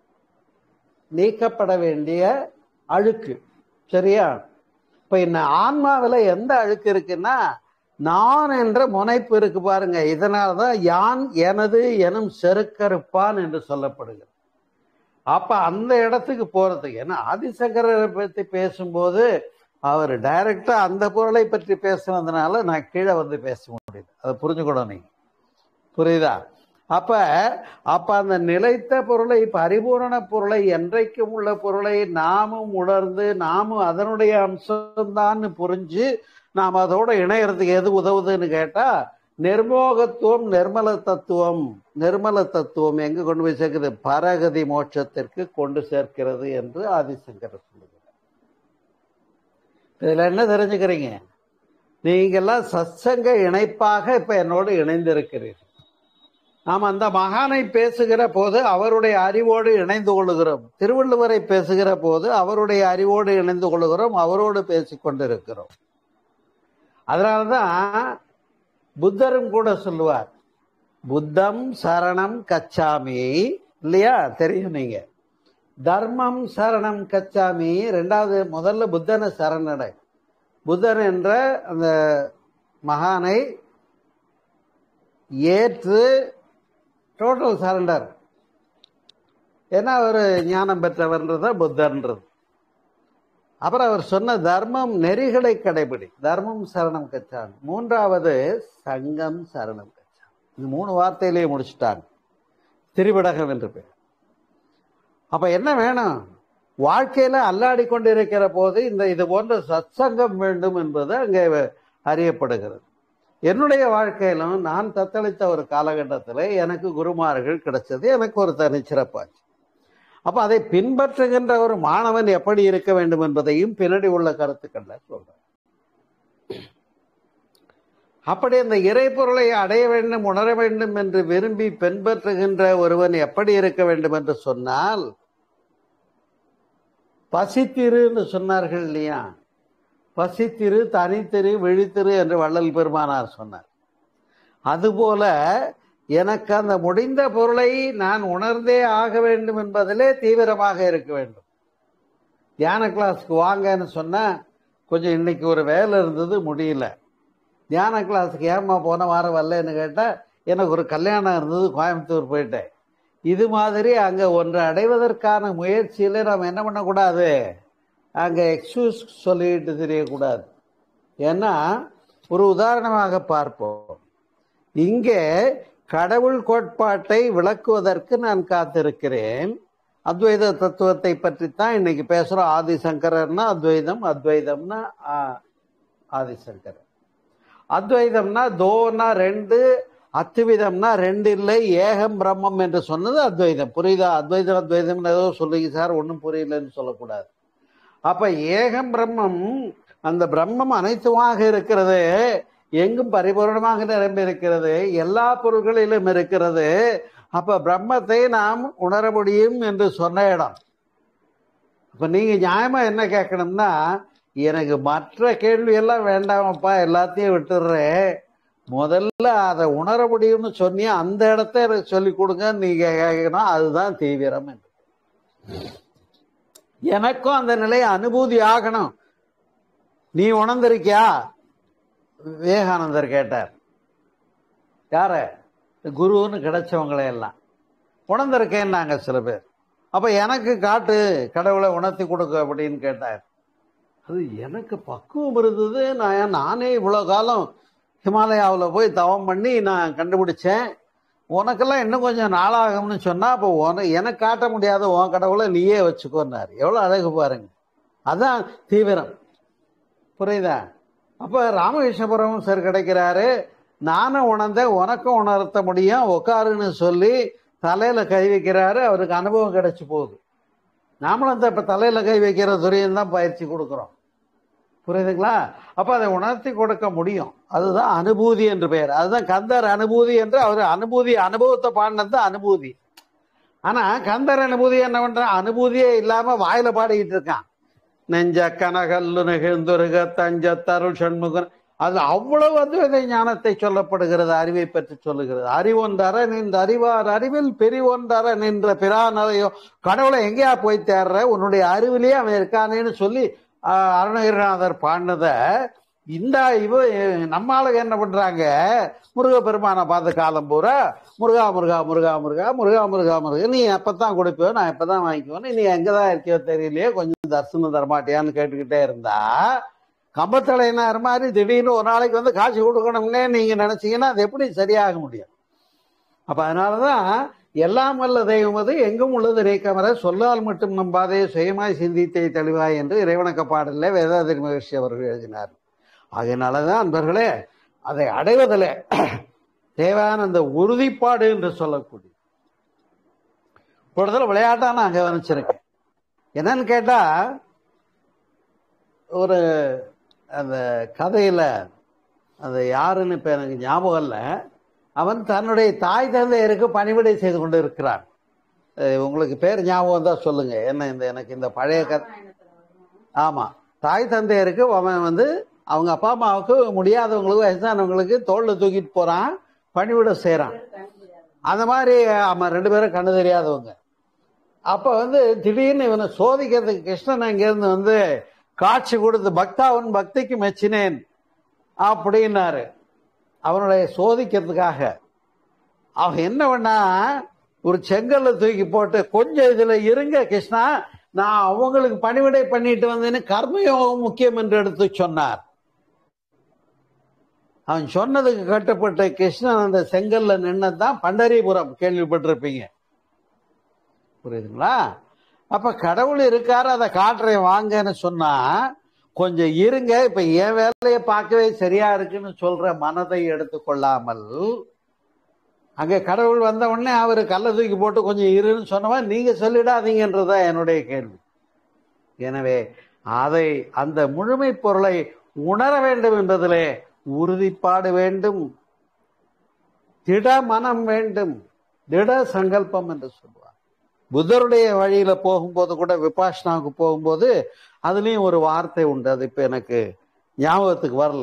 நீக்கப்பட வேண்டிய அழுக்கு சரியா இப்ப இந்த ஆன்மாவில் எந்த அழுக்கு இருக்குன்னா நான் என்ற முனைப்பு இருக்கு பாருங்க இதனால்தான் யான் எனது எனும் செருக்கறுப்பான் என்று சொல்லப்படுகிறது அப்ப அந்த இடத்துக்கு போறதுக்கு ஏன்னா ஆதிசங்கரரை பத்தி பேசும்போது அவர் டைரக்டா அந்த பொருளை பற்றி பேசுனதுனால நான் கீழே வந்து பேச முடியுது அதை புரிஞ்சுக்கணும் நீங்க புரியுதா அப்ப அப்ப அந்த நிலைத்த பொருளை பரிபூரண பொருளை என்றைக்கும் உள்ள பொருளை நாமும் உணர்ந்து நாமும் அதனுடைய அம்சம்தான் புரிஞ்சு நாம் அதோட இணையறதுக்கு எது உதவுதுன்னு கேட்டா நிர்மோகத்துவம் நிர்மல தத்துவம் நிர்மல தத்துவம் எங்க கொண்டு போய் சேர்க்குது பரகதி மோட்சத்திற்கு கொண்டு சேர்க்கிறது என்று ஆதிசங்கர் சொல்லுகிறார் இதுல என்ன தெரிஞ்சுக்கிறீங்க நீங்கெல்லாம் சத்சங்க இணைப்பாக இப்ப என்னோடு இணைந்திருக்கிறீர்கள் நாம் அந்த மகானை பேசுகிற போது அவருடைய அறிவோடு இணைந்து கொள்ளுகிறோம் திருவள்ளுவரை பேசுகிற போது அவருடைய அறிவோடு இணைந்து கொள்ளுகிறோம் அவரோடு பேசிக் கொண்டிருக்கிறோம் அதனாலதான் புத்தரும் கூட சொல்லுவார் புத்தம் சரணம் கச்சாமி இல்லையா தெரியும் நீங்க தர்மம் சரணம் கச்சாமி ரெண்டாவது முதல்ல புத்தனை சரணடை புத்தன் என்ற அந்த மகானை ஏற்று டோட்டல் சரண்டர் ஏன்னா அவர் ஞானம் பெற்றவர்ன்றத புத்தன்றது அப்புறம் அவர் சொன்ன தர்மம் நெறிகளை கடைபிடி தர்மம் சரணம் கச்சான் மூன்றாவது சங்கம் சரணம் கச்சான் இது மூணு வார்த்தையிலேயே முடிச்சுட்டாங்க திரிபடகம் என்று பேர் அப்ப என்ன வேணும் வாழ்க்கையில அல்லாடி கொண்டிருக்கிற போது இந்த இது போன்ற சத்சங்கம் வேண்டும் என்பது அங்கே அறியப்படுகிறது என்னுடைய வாழ்க்கையிலும் நான் தத்தளித்த ஒரு காலகட்டத்தில் எனக்கு குருமார்கள் கிடைச்சது எனக்கு ஒரு தனிச்சிறப்பாச்சு அப்ப அதை பின்பற்றுகின்ற ஒரு மாணவன் எப்படி இருக்க வேண்டும் என்பதையும் பின்னாடி உள்ள கருத்துக்கள்ல சொல்றேன் அப்படி அந்த இறைப்பொருளை அடைய வேண்டும் உணர வேண்டும் என்று விரும்பி பின்பற்றுகின்ற ஒருவன் எப்படி இருக்க வேண்டும் என்று சொன்னால் பசித்திருன்னு சொன்னார்கள் இல்லையா பசித்திரு தனித்திரு விழித்திரு என்று வள்ளல் பெருமானார் சொன்னார் அதுபோல எனக்கு அந்த முடிந்த பொருளை நான் உணர்ந்தே ஆக வேண்டும் என்பதிலே தீவிரமாக இருக்க வேண்டும் தியான கிளாஸ்க்கு வாங்கன்னு சொன்னா கொஞ்சம் இன்னைக்கு ஒரு வேலை இருந்தது முடியல தியான கிளாஸுக்கு ஏமா போன வாரம் வரலன்னு கேட்டா எனக்கு ஒரு கல்யாணம் இருந்தது கோயம்புத்தூர் போயிட்டேன் இது மாதிரி அங்க ஒன்று அடைவதற்கான முயற்சியில நாம் என்ன பண்ணக்கூடாது அங்க எக்ஸ்கியூஸ் சொல்லிட்டு தெரியக்கூடாது ஏன்னா ஒரு உதாரணமாக பார்ப்போம் இங்கே கடவுள் கோட்பாட்டை விளக்குவதற்கு நான் காத்திருக்கிறேன் அத்வைத தத்துவத்தை பற்றித்தான் இன்னைக்கு பேசுறோம் ஆதிசங்கரர்னா அத்வைதம் அத்வைதம்னா ஆதிசங்கரர் அத்வைதம்னா தோனா ரெண்டு அத்துவிதம்னா ரெண்டு இல்லை ஏகம் பிரம்மம் என்று சொன்னது அத்வைதம் புரியுதா அத்வைதம் அத்வைதம் ஏதோ சொல்லுங்க சார் ஒன்றும் புரியலன்னு சொல்லக்கூடாது அப்ப ஏகம் பிரம்மம் அந்த பிரம்மம் அனைத்துமாக இருக்கிறது எங்கும் பரிபூர்ணமாக நிரம்பி இருக்கிறது எல்லா பொருள்களிலும் இருக்கிறது அப்ப பிரம்மத்தை நாம் உணர முடியும் என்று சொன்ன இடம் அப்ப நீங்க நியாயமா என்ன கேட்கணும்னா எனக்கு மற்ற கேள்வி எல்லாம் வேண்டாமப்பா எல்லாத்தையும் விட்டுடுறேன் முதல்ல அதை உணர முடியும்னு சொன்னியா அந்த இடத்த எனக்கு சொல்லி கொடுங்க நீங்க கேட்கணும் அதுதான் தீவிரம் என்று எனக்கும் அந்த நிலை அனுபூதி ஆகணும் நீ உணர்ந்திருக்கியா விவேகானந்தர் கேட்டார் யார குருன்னு கிடைச்சவங்களே எல்லாம் உணர்ந்திருக்கேன்னாங்க சில பேர் அப்ப எனக்கு காட்டு கடவுளை உணர்த்தி கொடுக்க அப்படின்னு கேட்டார் அது எனக்கு பக்குவம் இருந்தது நான் நானே இவ்வளோ காலம் ஹிமாலயாவில் போய் தவம் பண்ணி நான் கண்டுபிடிச்சேன் உனக்கெல்லாம் இன்னும் கொஞ்சம் நாளாகும்னு சொன்னா அப்போ உன எனக்கு காட்ட முடியாத உன் கடவுளை நீயே வச்சுக்கோன்னாரு எவ்வளோ அழகு பாருங்க அதான் தீவிரம் புரியுதா அப்போ ராமகிருஷ்ணபுரம் சார் கிடைக்கிறாரு நானும் உணர்ந்தேன் உனக்கும் உணர்த்த முடியும் உட்காருன்னு சொல்லி தலையில கை வைக்கிறாரு அவருக்கு அனுபவம் கிடைச்சு போகுது நாமளும் அந்த இப்போ தலையில கை வைக்கிற துறையும் தான் பயிற்சி கொடுக்குறோம் புரியுதுங்களா அப்ப அதை உணர்த்தி கொடுக்க முடியும் அதுதான் அனுபூதி என்று பெயர் அதுதான் கந்தர் அனுபூதி என்று அவர் அனுபூதி அனுபவத்தை பாடினது தான் அனுபூதி ஆனா கந்தர் அனுபூதி என்ன பண்ற அனுபூதியே இல்லாம வாயில பாடிக்கிட்டு இருக்கான் நெஞ்ச கனகல்லு நெகிழ்ந்துருக தஞ்ச தருள் சண்முகன் அது அவ்வளவு அத்வைத ஞானத்தை சொல்லப்படுகிறது அறிவை பற்றி சொல்லுகிறது அறிவொன்றற நின்ற அறிவார் அறிவில் பெரிவொன்றற நின்ற பிரானறையோ கடவுளை எங்கேயா போய் தேர்ற உன்னுடைய அறிவிலேயே அவன் இருக்கானேன்னு சொல்லி அருணகிரிநாதர் பாடினத இந்த இவ நம்ம ஆளுங்க என்ன பண்றாங்க முருகப்பெருமானை பார்த்து காலம் பூரா முருகா முருகா முருகா முருகா முருகா முருகா முருகா நீ எப்பதான் கொடுப்பியோ நான் எப்பதான் வாங்கிக்குவேன் நீ எங்கதான் இருக்கியோ தெரியலையே கொஞ்சம் தரிசனம் தரமாட்டியான்னு கேட்டுக்கிட்டே இருந்தா கம்பத்தலையினார் மாதிரி திடீர்னு ஒரு நாளைக்கு வந்து காசு கொடுக்கணும்னே நீங்க நினைச்சீங்கன்னா அது எப்படி சரியாக முடியும் அப்ப அதனாலதான் எல்லாம் வல்ல தெய்வம் அது எங்கும் உள்ளது இறைக்கமர சொல்லால் மட்டும் நம்பாதே சுயமாய் சிந்தித்தே தெளிவாய் என்று இறைவணக்க பாடலில் வேதாதிரி மகிழ்ச்சி அவர்கள் எழுதினார் அதனாலதான் அன்பர்களே அதை அடைவதில் தேவையான அந்த உறுதிப்பாடு என்று சொல்லக்கூடிய ஒரு விளையாட்டா நான் கவனிச்சிருக்கேன் என்னன்னு கேட்டா ஒரு அந்த கதையில அது யாருன்னு இப்ப எனக்கு ஞாபகம் இல்லை அவன் தன்னுடைய தாய் தந்தையருக்கு பணிவிடை செய்து கொண்டு இருக்கிறான் அஹ் உங்களுக்கு பேர் ஞாபகம் தான் சொல்லுங்க என்ன இந்த எனக்கு இந்த பழைய கதை ஆமா தாய் தந்தையருக்கு அவன் வந்து அவங்க அப்பா அம்மாவுக்கு முடியாதவங்களுக்கு வயசானவங்களுக்கு தோல்ல தூக்கிட்டு போறான் பணிவிட செய்யறான் அந்த மாதிரி அவன் ரெண்டு பேரும் கண்ணு தெரியாதவங்க அப்ப வந்து திடீர்னு இவனை சோதிக்கிறதுக்கு கிருஷ்ணன் அங்கிருந்து வந்து காட்சி கொடுத்து பக்தாவன் பக்திக்கு மெச்சினேன் அப்படின்னாரு அவனுடைய சோதிக்கிறதுக்காக அவன் என்ன பண்ணா ஒரு செங்கல்ல தூக்கி போட்டு கொஞ்சம் இதுல இருங்க கிருஷ்ணா நான் அவங்களுக்கு பணிவிடை பண்ணிட்டு வந்தேன்னு கர்மயோகம் முக்கியம் என்று எடுத்து சொன்னார் அவன் சொன்னதுக்கு கட்டுப்பட்ட கிருஷ்ணன் அந்த செங்கல்ல நின்னதான் பண்டரிபுரம் கேள்விப்பட்டிருப்பீங்க புரியுதுங்களா அப்ப கடவுள் இருக்காரு அதை காட்டுறேன் வாங்கன்னு சொன்னா கொஞ்சம் இருங்க இப்ப என் வேலையை பார்க்கவே சரியா இருக்குன்னு சொல்ற மனதை எடுத்துக்கொள்ளாமல் அங்க கடவுள் வந்த உடனே அவர் கல்லை தூக்கி போட்டு கொஞ்சம் இருன்னு சொன்னவன் நீங்க சொல்லிடாதீங்கன்றதான் என்னுடைய கேள்வி எனவே அதை அந்த முழுமை பொருளை உணர வேண்டும் என்பதிலே உறுதிப்பாடு வேண்டும் திட மனம் வேண்டும் திட சங்கல்பம் என்று சொல்லுவார் புத்தருடைய வழியில போகும்போது கூட விபாஷனாவுக்கு போகும்போது அதுலயும் ஒரு வார்த்தை உண்டு அது இப்ப எனக்கு ஞாபகத்துக்கு வரல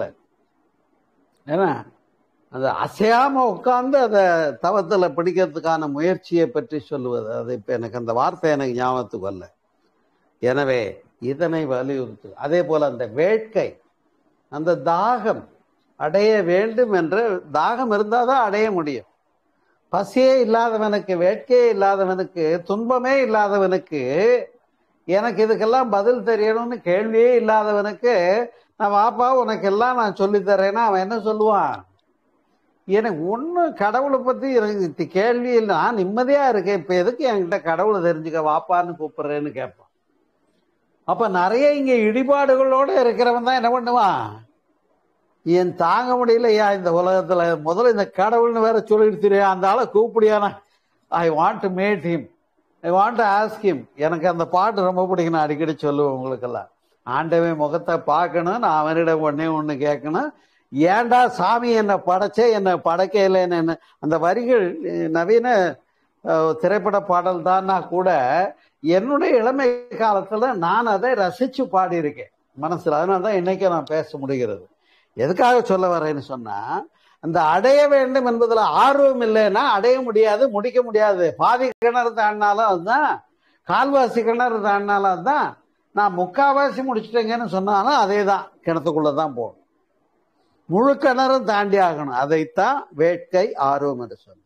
ஏன்னா அந்த அசையாம உட்கார்ந்து அதை தவத்துல பிடிக்கிறதுக்கான முயற்சியை பற்றி சொல்லுவது அது இப்ப எனக்கு அந்த வார்த்தை எனக்கு ஞாபகத்துக்கு வரல எனவே இதனை வலியுறுத்து அதே போல அந்த வேட்கை அந்த தாகம் அடைய வேண்டும் என்ற தாகம் இருந்தாதான் அடைய முடியும் பசியே இல்லாதவனுக்கு வேட்கையே இல்லாதவனுக்கு துன்பமே இல்லாதவனுக்கு எனக்கு இதுக்கெல்லாம் பதில் தெரியணும்னு கேள்வியே இல்லாதவனுக்கு நான் வாப்பா உனக்கு எல்லாம் நான் சொல்லித் தரேன்னா அவன் என்ன சொல்லுவான் எனக்கு ஒன்றும் கடவுளை பத்தி எனக்கு கேள்வி இல்லை நான் நிம்மதியா இருக்கேன் இப்ப எதுக்கு என்கிட்ட கடவுளை தெரிஞ்சுக்க வாப்பான்னு கூப்பிடுறேன்னு கேட்பான் அப்ப நிறைய இங்க இடிபாடுகளோட இருக்கிறவன் தான் என்ன பண்ணுவான் என் தாங்க முடியலையா இந்த உலகத்துல முதல்ல இந்த கடவுள்னு வேற சொல்லிட்டு தெரியும் அந்த ஆளை கூப்பிடியானா I want to met him I want to ask him எனக்கு அந்த பாட்டு ரொம்ப பிடிக்கும் நான் அடிக்கடி சொல்லுவேன் உங்களுக்கெல்லாம் ஆண்டவன் முகத்தை பார்க்கணும் நான் அவனிடம் ஒன்னே ஒன்று கேட்கணும் ஏன்டா சாமி என்னை படைச்சே என்னை படைக்கலைன்னு என்ன அந்த வரிகள் அஹ், நவீன அஹ், திரைப்பட பாடல் தான்னா கூட என்னுடைய இளமை காலத்துல நான் அதை ரசிச்சு பாடியிருக்கேன் மனசுல அதனால தான் இன்னைக்கு நான் பேச முடிகிறது எதுக்காக சொல்ல வரேன்னு சொன்னா அந்த அடைய வேண்டும் என்பதுல ஆர்வம் இல்லைன்னா அடைய முடியாது முடிக்க முடியாது பாதி கிணறு தாண்டினாலும் அதுதான் கால்வாசி கிணறு தாண்டினாலும் அதுதான் நான் முக்காவாசி முடிச்சிட்டேங்கன்னு சொன்னாலும் அதே தான் கிணத்துக்குள்ளதான் போகணும் முழு கிணறும் தாண்டி ஆகணும் அதைத்தான் வேட்கை ஆர்வம் என்று சொன்ன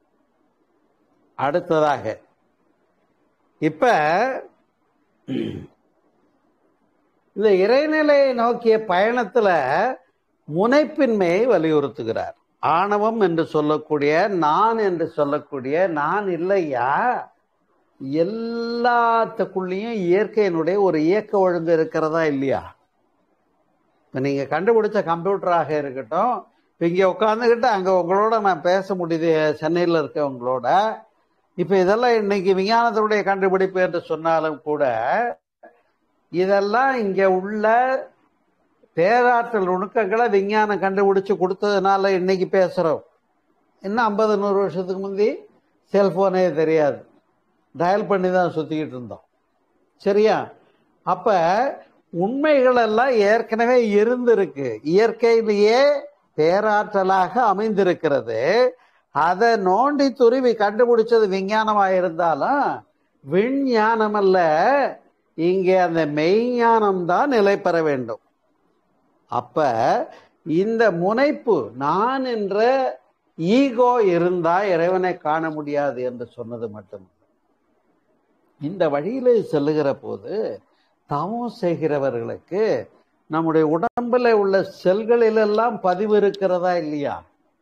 அடுத்ததாக இப்ப இந்த இறைநிலையை நோக்கிய பயணத்துல முனைப்பின்மையை வலியுறுத்துகிறார் ஆணவம் என்று சொல்லக்கூடிய நான் என்று சொல்லக்கூடிய நான் இல்லையா எல்லாத்துக்குள்ளேயும் இயற்கையினுடைய ஒரு இயக்க ஒழுங்கு இருக்கிறதா இல்லையா இப்ப நீங்க கண்டுபிடிச்ச கம்ப்யூட்டராக இருக்கட்டும் இப்ப இங்க உட்காந்துக்கிட்டு அங்க உங்களோட நான் பேச முடியுது சென்னையில் இருக்கவங்களோட இப்ப இதெல்லாம் இன்னைக்கு விஞ்ஞானத்தினுடைய கண்டுபிடிப்பு என்று சொன்னாலும் கூட இதெல்லாம் இங்க உள்ள பேராற்றல் நுணுக்கங்களை விஞ்ஞானம் கண்டுபிடிச்சு கொடுத்ததுனால இன்னைக்கு பேசுறோம் இன்னும் ஐம்பது நூறு வருஷத்துக்கு முந்தி செல்போனே தெரியாது டயல் பண்ணி தான் சுத்திக்கிட்டு இருந்தோம் சரியா அப்ப உண்மைகள் எல்லாம் ஏற்கனவே இருந்திருக்கு இயற்கையிலேயே பேராற்றலாக அமைந்திருக்கிறது அதை நோண்டி துருவி கண்டுபிடிச்சது விஞ்ஞானமா இருந்தாலும் விஞ்ஞானம் அல்ல இங்கே அந்த மெய்ஞானம் தான் நிலை பெற வேண்டும் அப்ப இந்த முனைப்பு நான் என்ற ஈகோ இருந்தா இறைவனை காண முடியாது என்று சொன்னது மட்டும் இந்த வழியிலே செல்லுகிற போது தவம் செய்கிறவர்களுக்கு நம்முடைய உடம்புல உள்ள செல்களிலெல்லாம் பதிவு இருக்கிறதா இல்லையா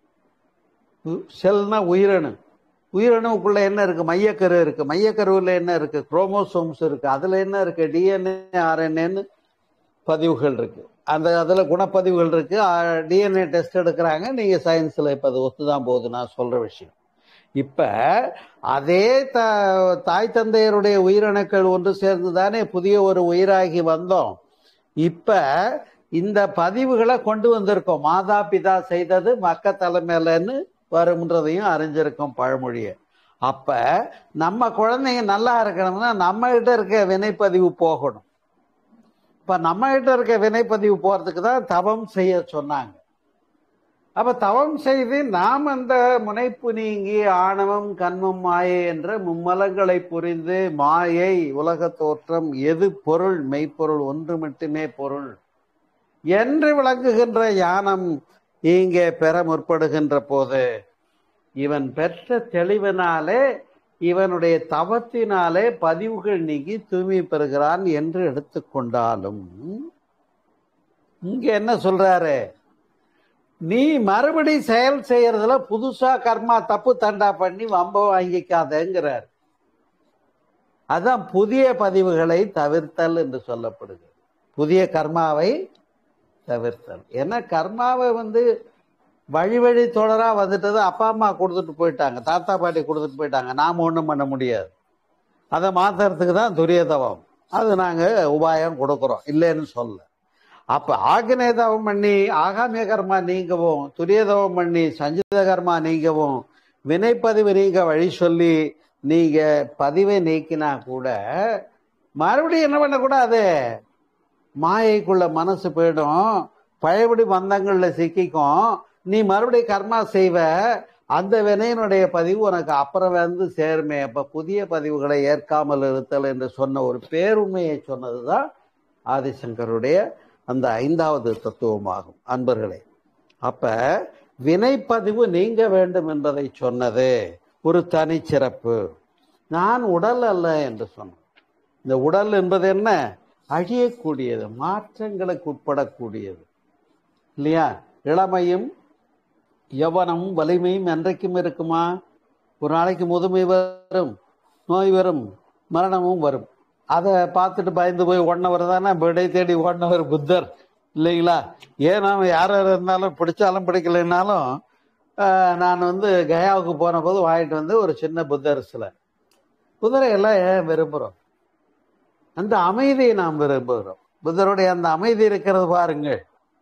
உ- செல்னா உயிரணு உயிரணுக்குள்ள என்ன இருக்கு மையக்கரு இருக்கு மையக்கருவில் என்ன இருக்கு குரோமோசோம்ஸ் இருக்கு அதுல என்ன இருக்கு டிஎன்ஏ ஆர்என்ஏன்னு பதிவுகள் இருக்கு அந்த அதுல குணப்பதிவுகள் இருக்கு டிஎன்ஏ டெஸ்ட் எடுக்கிறாங்க நீங்க சயின்ஸ்ல இப்ப அது ஒத்துதான் போகுது நான் சொல்ற விஷயம் இப்ப அதே த தாய் தந்தையருடைய உயிரணுக்கள் ஒன்று சேர்ந்து தானே புதிய ஒரு உயிராகி வந்தோம் இப்ப இந்த பதிவுகளை கொண்டு வந்திருக்கோம் மாதா பிதா செய்தது மக்க தலைமையிலன்னு வரும்ன்றதையும் அறிஞ்சிருக்கோம் பழமொழிய அப்ப நம்ம குழந்தைங்க நல்லா இருக்கணும்னா நம்ம கிட்ட இருக்க வினைப்பதிவு போகணும் இப்ப நம்ம கிட்ட இருக்க வினைப்பதிவு போறதுக்கு தான் தவம் செய்ய சொன்னாங்க அப்ப தவம் செய்து நாம் அந்த முனைப்பு நீங்கி ஆணவம் கண்மம் மாயை என்ற மும்மலங்களை புரிந்து மாயை உலக தோற்றம் எது பொருள் மெய்ப்பொருள் ஒன்று மட்டுமே பொருள் என்று விளங்குகின்ற ஞானம் இங்கே பெற முற்படுகின்ற போது இவன் பெற்ற தெளிவினாலே இவனுடைய தவத்தினாலே பதிவுகள் நீங்கி தூய்மை பெறுகிறான் என்று எடுத்துக்கொண்டாலும் இங்க என்ன சொல்றாரு நீ மறுபடி செயல் செய்யறதுல புதுசா கர்மா தப்பு தண்டா பண்ணி வம்ப வாங்கிக்காதங்கிறார் அதான் புதிய பதிவுகளை தவிர்த்தல் என்று சொல்லப்படுகிறது புதிய கர்மாவை தவிர்த்தல் ஏன்னா கர்மாவை வந்து வழி வழி தொடரா வந்துட்டது அப்பா அம்மா கொடுத்துட்டு போயிட்டாங்க தாத்தா பாட்டி கொடுத்துட்டு போயிட்டாங்க நாம ஒன்றும் பண்ண முடியாது அதை மாத்துறதுக்கு தான் துரியதவம் அது நாங்க உபாயம் கொடுக்குறோம் இல்லைன்னு சொல்ல அப்ப ஆக்னேதவம் பண்ணி ஆகாமிய கர்மா நீங்கவும் துரியதவம் பண்ணி சஞ்சித கர்மா நீங்கவும் வினைப்பதிவு நீங்க வழி சொல்லி நீங்க பதிவை நீக்கினா கூட மறுபடியும் என்ன பண்ணக்கூடாது மாயைக்குள்ள மனசு போயிடும் பழையபடி பந்தங்கள்ல சிக்கிக்கும் நீ மறுபடியும் கர்மா செய்வ அந்த வினையினுடைய பதிவு உனக்கு அப்புறம் வந்து சேருமே அப்ப புதிய பதிவுகளை ஏற்காமல் இருத்தல் என்று சொன்ன ஒரு பேருண்மையை சொன்னதுதான் ஆதிசங்கருடைய அந்த ஐந்தாவது தத்துவமாகும் அன்பர்களே அப்ப வினைப்பதிவு நீங்க வேண்டும் என்பதை சொன்னது ஒரு தனிச்சிறப்பு நான் உடல் அல்ல என்று சொன்னேன் இந்த உடல் என்பது என்ன அழியக்கூடியது மாற்றங்களுக்கு உட்படக்கூடியது இல்லையா இளமையும் யவனமும் வலிமையும் என்றைக்கும் இருக்குமா ஒரு நாளைக்கு முதுமை வரும் நோய் வரும் மரணமும் வரும் அதை பார்த்துட்டு பயந்து போய் ஓடினவர் தானே விடை தேடி ஓடினவர் புத்தர் இல்லைங்களா ஏன் நாம யார் யார் இருந்தாலும் பிடிச்சாலும் பிடிக்கலைன்னாலும் ஆஹ், நான் வந்து கயாவுக்கு போன போது வாங்கிட்டு வந்து ஒரு சின்ன புத்தர் சிலை புத்தரை எல்லாம் ஏன் விரும்புகிறோம் அந்த அமைதியை நாம் விரும்புகிறோம் புத்தருடைய அந்த அமைதி இருக்கிறது பாருங்கள்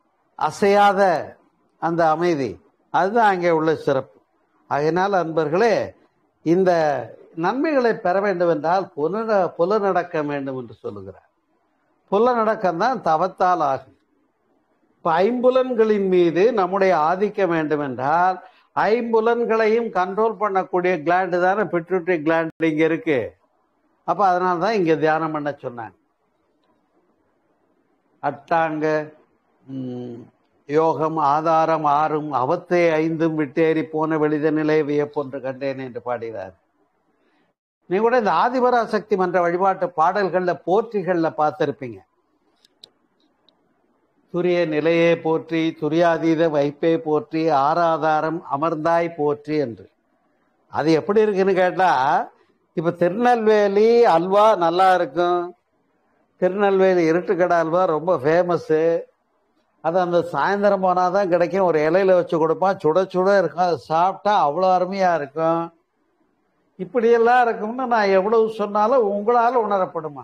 அசையாத அந்த அமைதி அதுதான் அங்கே உள்ள சிறப்பு அதனால் அன்பர்களே இந்த நன்மைகளை பெற வேண்டும் என்றால் புலன புலநடக்க வேண்டும் என்று சொல்லுகிறார் புலநடக்கம் தான் தவத்தால் ஆகும் இப்ப ஐம்புலன்களின் மீது நம்முடைய ஆதிக்கம் வேண்டும் என்றால் ஐம்புலன்களையும் கண்ட்ரோல் பண்ணக்கூடிய கிளாண்டு தானே பிட்யூட்டரி கிளாண்ட் இங்க இருக்கு அப்ப அதனால தான் இங்க தியானம் பண்ண சொன்னாங்க அட்டாங்க ம், யோகம் ஆதாரம் ஆறும் அவத்தை ஐந்தும் விட்டேறி போன வெளித நிலை வியப்பொன்று கண்டேன் என்று பாடுகிறார் நீ கூட இந்த ஆதிபராசக்தி மன்ற வழிபாட்டு பாடல்கள்ல போற்றிகள்ல பார்த்திருப்பீங்க துரிய நிலையே போற்றி துரியாதீத வைப்பே போற்றி ஆராதாரம் அமர்ந்தாய் போற்றி என்று அது எப்படி இருக்குன்னு கேட்டா இப்ப திருநெல்வேலி அல்வா நல்லா இருக்கும் திருநெல்வேலி இருட்டுக்கடை அல்வா ரொம்ப ஃபேமஸ்ஸு அது அந்த சாயந்தரம் போனால் தான் கிடைக்கும் ஒரு இலையில வச்சு கொடுப்பான் சுட சுட இருக்கும் அது சாப்பிட்டா அவ்வளோ அருமையாக இருக்கும் இப்படியெல்லாம் இருக்கும்னு நான் எவ்வளவு சொன்னாலும் உங்களால் உணரப்படுமா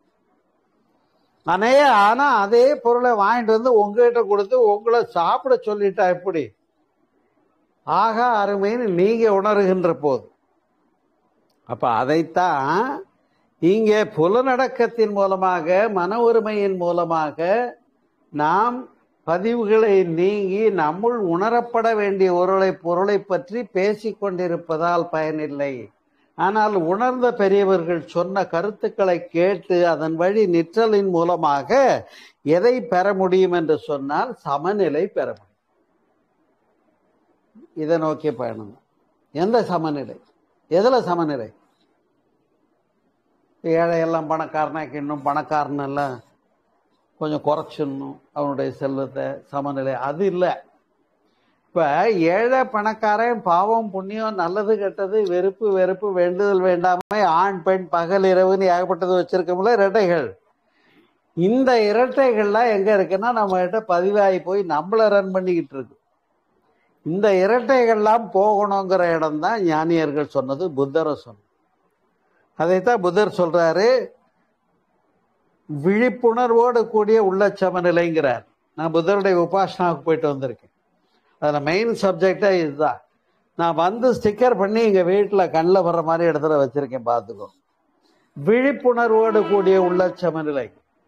அனே ஆனா அதே பொருளை வாங்கிட்டு வந்து உங்ககிட்ட கொடுத்து உங்களை சாப்பிட சொல்லிட்டா எப்படி ஆகா அருமைன்னு நீங்க உணர்கின்ற போது அப்ப அதைத்தான் இங்கே புலனடக்கத்தின் மூலமாக மன ஒருமையின் மூலமாக நாம் பதிவுகளை நீங்கி நம்முள் உணரப்பட வேண்டிய ஒருளை பொருளை பற்றி பேசிக் கொண்டிருப்பதால் பயனில்லை ஆனால் உணர்ந்த பெரியவர்கள் சொன்ன கருத்துக்களை கேட்டு அதன் வழி நிற்றலின் மூலமாக எதை பெற முடியும் என்று சொன்னால் சமநிலை பெற முடியும் இதை நோக்கிய பயணம் தான். எந்த சமநிலை எதுல சமநிலை ஏழை எல்லாம் பணக்காரனாக்கி இன்னும் பணக்காரன் எல்லாம் கொஞ்சம் குறைச்சிடணும் அவனுடைய செல்வத்தை சமநிலை அது இல்லை இப்ப ஏழை பணக்காரன் பாவம் புண்ணியம் நல்லது கெட்டது வெறுப்பு வெறுப்பு வேண்டுதல் வேண்டாமை ஆண் பெண் பகல் இரவுன்னு ஏகப்பட்டது வச்சிருக்கோம்ல இரட்டைகள் இந்த இரட்டைகள்லாம் எங்க இருக்குன்னா நம்ம கிட்ட பதிவாகி போய் நம்மள ரன் பண்ணிக்கிட்டு இருக்கு இந்த இரட்டைகள்லாம் போகணுங்கிற இடம் தான் ஞானியர்கள் சொன்னது புத்தரை சொன்னது அதைத்தான் புத்தர் சொல்றாரு விழிப்புணர்வோடு கூடிய உள்ள சமநிலைங்கிறார் நான் புத்தருடைய உபாசனாவுக்கு போயிட்டு வந்திருக்கேன் அதில் மெயின் சப்ஜெக்டே இதுதான் நான் வந்து ஸ்டிக்கர் பண்ணி எங்கள் வீட்டில் கண்ணில் வர்ற மாதிரி இடத்துல வச்சிருக்கேன் பார்த்துக்கோ விழிப்புணர்வோடு கூடிய உள்ள சமநிலை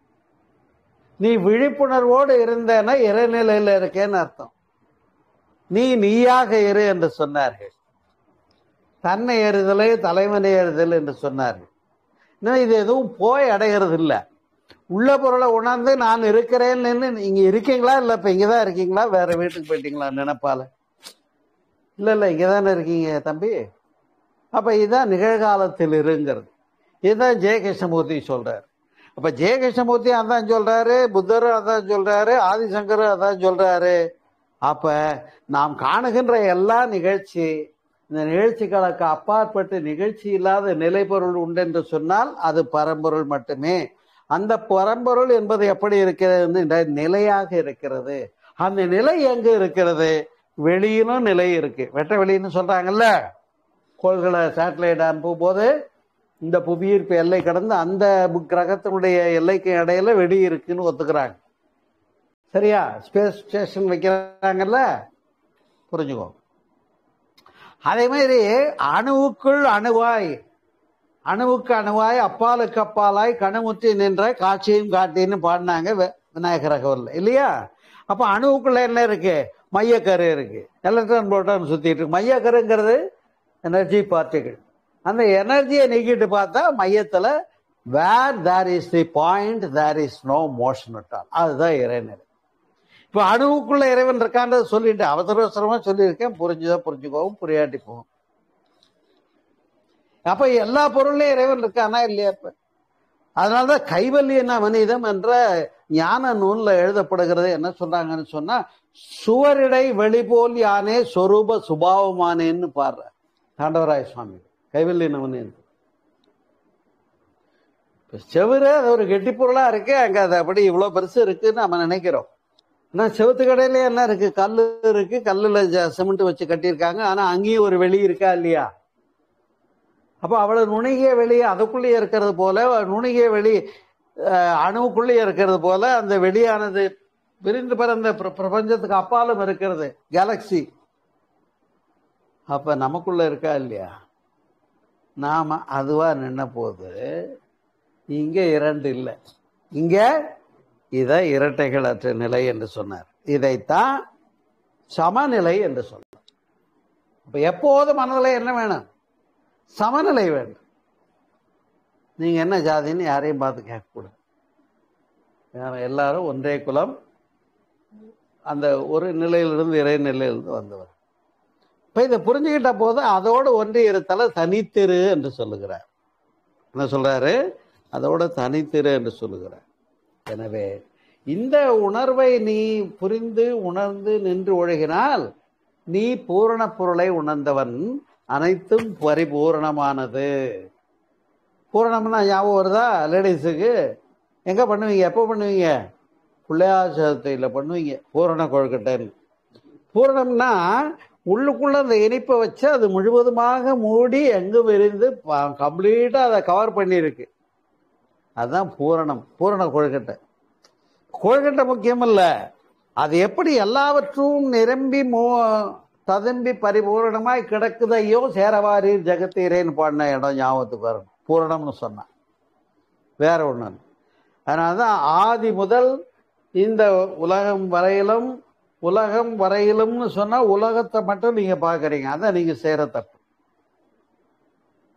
நீ விழிப்புணர்வோடு இருந்தேன்னா இறைநிலையில் இருக்கேன்னு அர்த்தம் நீ நீயாக இரு என்று சொன்னார்கள் தன்னை ஏறுதலை தலைவனை ஏறுதல் என்று சொன்னார்கள் இன்னும் இது எதுவும் போய் அடைகிறது இல்லை உள்ள பொருளை உணர்ந்து நான் இருக்கிறேன்னு நீங்க இருக்கீங்களா இல்ல இப்ப இங்கதான் இருக்கீங்களா வேற வீட்டுக்கு போயிட்டீங்களா நினைப்பால இல்ல இல்ல இங்கதானே இருக்கீங்க தம்பி அப்ப இதுதான் நிகழ்காலத்தில் இருங்கிறது இதுதான் ஜெயகிருஷ்ணமூர்த்தி சொல்றாரு அப்ப ஜெயகிருஷ்ணமூர்த்தி அதான் சொல்றாரு புத்தரும் அதான் சொல்றாரு ஆதிசங்கரும் அதான் சொல்றாரு அப்ப நாம் காணுகின்ற எல்லா நிகழ்ச்சி இந்த நிகழ்ச்சிகளுக்கு அப்பாற்பட்டு நிகழ்ச்சி இல்லாத நிலைப்பொருள் உண்டு என்று சொன்னால் அது பரம்பொருள் மட்டுமே அந்த பரம்பொருள் என்பது எப்படி இருக்கிறது என்றால் நிலையாக இருக்கிறது அந்த நிலை எங்க இருக்கிறது வெளியிலும் நிலை இருக்கு வெட்ட வெளின்னு சொல்றாங்கல்ல கோள்களை சேட்டலைட் அனுப்பும் போது இந்த புவியீர்ப்பு எல்லை கடந்து அந்த பு- கிரகத்தினுடைய எல்லைக்கு இடையில வெடி இருக்குன்னு ஒத்துக்கிறாங்க சரியா ஸ்பேஸ் ஸ்டேஷன் வைக்கிறாங்கல்ல புரிஞ்சுக்கோ அதே மாதிரி அணுவுக்குள் அணுவாய் அணுவுக்கு அணுவாய் அப்பாலுக்கு அப்பாலாய் கணுமுற்றி நின்ற காட்சியும் காட்டின்னு பாடினாங்க வி- விநாயகர் ரகவல்ல இல்லையா அப்ப அணுவுக்குள்ள என்ன இருக்கு மையக்கரு இருக்கு எலக்ட்ரான் புரோட்டான் சுத்திட்டு இருக்கு மையக்கருங்கிறது எனர்ஜி பார்ட்டிகள் அந்த எனர்ஜியை நீக்கிட்டு பார்த்தா மையத்துல where there is the point there is no motion at all அதுதான் இறைநிலை இப்ப அணுவுக்குள்ள இறைவன் இருக்கான்றத சொல்லிட்டு அவசர அவசரமா சொல்லியிருக்கேன் புரிஞ்சுதா புரிஞ்சுக்கவும் புரியாட்டி போகும் அப்ப எல்லா பொருள்லயும் இறைவன் இருக்கானா இல்லையா இப்ப அதனாலதான் கைவல்லியன மனிதம் என்ற ஞான நூல்ல எழுதப்படுகிறது என்ன சொல்றாங்கன்னு சொன்னா சுவரிடை வெளிபோல் யானே சொரூப சுபாவமானேன்னு பாடுற தாண்டவராய சுவாமி கைவல்லியன மனிதன் இப்ப செவுரு அது ஒரு கெட்டி பொருளா இருக்கு அங்க அது அப்படி இவ்வளவு பெருசு இருக்குன்னு நம்ம நினைக்கிறோம் ஆனா செவுத்து கடையில என்ன இருக்கு கல்லு இருக்கு கல்லுல ஜ- சிமெண்ட் வச்சு கட்டியிருக்காங்க ஆனா அங்கேயும் ஒரு வெளி இருக்கா இல்லையா அப்ப அவ்வளவு நுணுகிய வெளி அதுக்குள்ளேயே இருக்கிறது போல நுணுகிய வெளி அஹ், அணுவுக்குள்ளேயே இருக்கிறது போல அந்த வெளியானது விரிந்து பறந்த பிர- பிரபஞ்சத்துக்கு அப்பாலும் இருக்கிறது கேலக்சி அப்ப நமக்குள்ள இருக்கா இல்லையா நாம அதுவா நின்ன போது இங்க இரண்டு இல்லை இங்க இத இரட்டைகளற்ற நிலை என்று சொன்னார் இதைத்தான் சமநிலை என்று சொன்னார் அப்ப எப்போது மனதில் என்ன வேணும் சமநிலை வேண்டும் நீங்க என்ன ஜாதின்னு யாரையும் பார்த்து கேட்கக்கூடாது வேற எல்லாரும் ஒன்றே குலம் அந்த ஒரு நிலையிலிருந்து இறை நிலையிலிருந்து வந்தவர் இப்ப இதை புரிஞ்சுக்கிட்ட போது அதோடு ஒன்றி இருத்தல தனித்திரு என்று சொல்லுகிறார் என்ன சொல்றாரு அதோட தனித்திரு என்று சொல்லுகிறார் எனவே இந்த உணர்வை நீ புரிந்து உணர்ந்து நின்று ஒழுகினால் நீ பூரண பொருளை உணர்ந்தவன் அனைத்தும் பரிபூரணமானது பூரணம்னா ஞாபகம் வருதா லேடிஸுக்கு எங்க பண்ணுவீங்க எப்போ பண்ணுவீங்க பிள்ளையார் சதுர்த்தியில் பண்ணுவீங்க பூரண கொழுக்கட்டைன்னு பூரணம்னா உள்ளுக்குள்ள அந்த இனிப்பை வச்சு அது முழுவதுமாக மூடி எங்கும் விரிந்து கம்ப்ளீட்டா அதை கவர் பண்ணியிருக்கு அதுதான் பூரணம் பூரண கொழுக்கட்டை கொழுக்கட்டை முக்கியம் இல்ல அது எப்படி எல்லாவற்றும் நிரம்பி மோ ததும்பி பரிபூரணமாய் கிடக்குதையோ சேரவாரீர் ஜெகத்தீரேன்னு பாடின இடம் ஞாபகத்துக்கு வரும் பூரணம்னு சொன்னான் வேற ஒண்ணு இல்ல. அதனாலதான் ஆதி முதல் இந்த உலகம் வரையிலும் உலகம் வரையிலும்னு சொன்னா உலகத்தை மட்டும் நீங்க பாக்குறீங்க அதான் நீங்க செய்யற தப்பு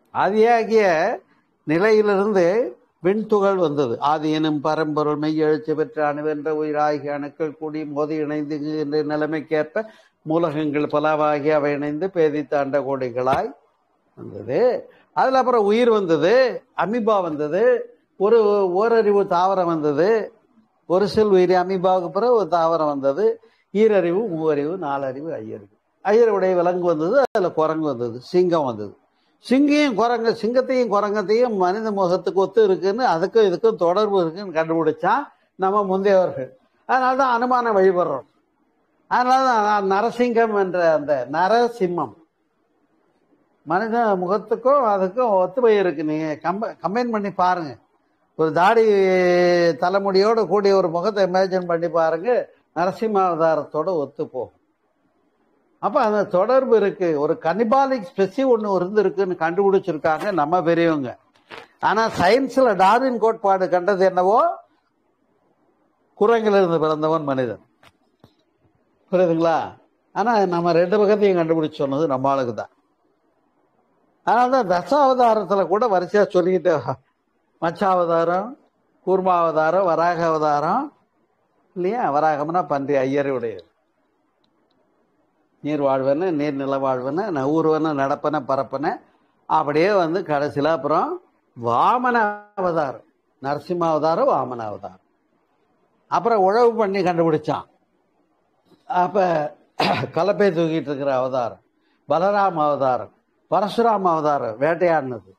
ஆதியாகிய நிலையிலிருந்து விண்துகள் வந்தது ஆதி எனும் பரம்பொருள் மெய்யெழுச்சி பெற்ற அணுவென்ற உயிராகிய அணுக்கள் கூடி மோதி இணைந்து என்ற நிலைமைக்கேற்ப மூலகங்கள் பலவாகி அவை இணைந்து பேதித்த அண்டகோடிகளாய் வந்தது அதுல அப்புறம் உயிர் வந்தது அமிபா வந்தது ஒரு ஓரறிவு தாவரம் வந்தது ஒரு செல் உயிரி அமீபாவுக்கு பிறகு ஒரு தாவரம் வந்தது ஈரறிவு மூவறிவு நாலறிவு ஐயறிவு ஐயருடைய விலங்கு வந்தது அதில் குரங்கு வந்தது சிங்கம் வந்தது சிங்கையும் குரங்கு சிங்கத்தையும் குரங்கத்தையும் மனித முகத்துக்கு ஒத்து இருக்குன்னு அதுக்கும் இதுக்கும் தொடர்பு இருக்குன்னு கண்டுபிடிச்சான் நம்ம முந்தையவர்கள் அதனால தான் அனுமானம் வழிபடுறோம் அதனால தான் நரசிங்கம் என்ற அந்த நரசிம்மம் மனித முகத்துக்கும் அதுக்கும் ஒத்துமை இருக்கு நீங்க கம்ப கம்பைன் பண்ணி பாருங்க ஒரு தாடி தலைமுடியோட கூடிய ஒரு முகத்தை இமேஜின் பண்ணி பாருங்க நரசிம்ம அவதாரத்தோட ஒத்து போகும் அப்ப அந்த தொடர்பு இருக்கு ஒரு கனிபாலிக் ஸ்பெசி ஒன்று இருந்திருக்குன்னு கண்டுபிடிச்சிருக்காங்க நம்ம பெரியவங்க ஆனா சயின்ஸ்ல டார்வின் கோட்பாடு கண்டது என்னவோ குரங்கில் இருந்து பிறந்தவன் மனிதன் புரியுதுங்களா ஆனா நம்ம ரெண்டு பக்கத்தையும் கண்டுபிடிச்சு சொன்னது நம்ம ஆளுக்கு தான் அதனால்தான் தசாவதாரத்துல கூட வரிசையா சொல்லிக்கிட்டு மச்சாவதாரம் கூர்மாவதாரம் வராக அவதாரம் இல்லையா வராகம்னா பன்றி ஐயருடையது நீர் வாழ்வன நீர் நில வாழ்வன ந- ஊர்வன நடப்பன பரப்பன அப்படியே வந்து கடைசியில் அப்புறம் வாமன அவதாரம் நரசிம்ம அவதாரம் வாமன அவதாரம் அப்புறம் உழவு பண்ணி கண்டுபிடிச்சான் அப்ப கலப்பை தூக்கிட்டு இருக்கிற அவதாரம் பலராம அவதாரம் பரசுராம அவதாரம் வேட்டையாடினது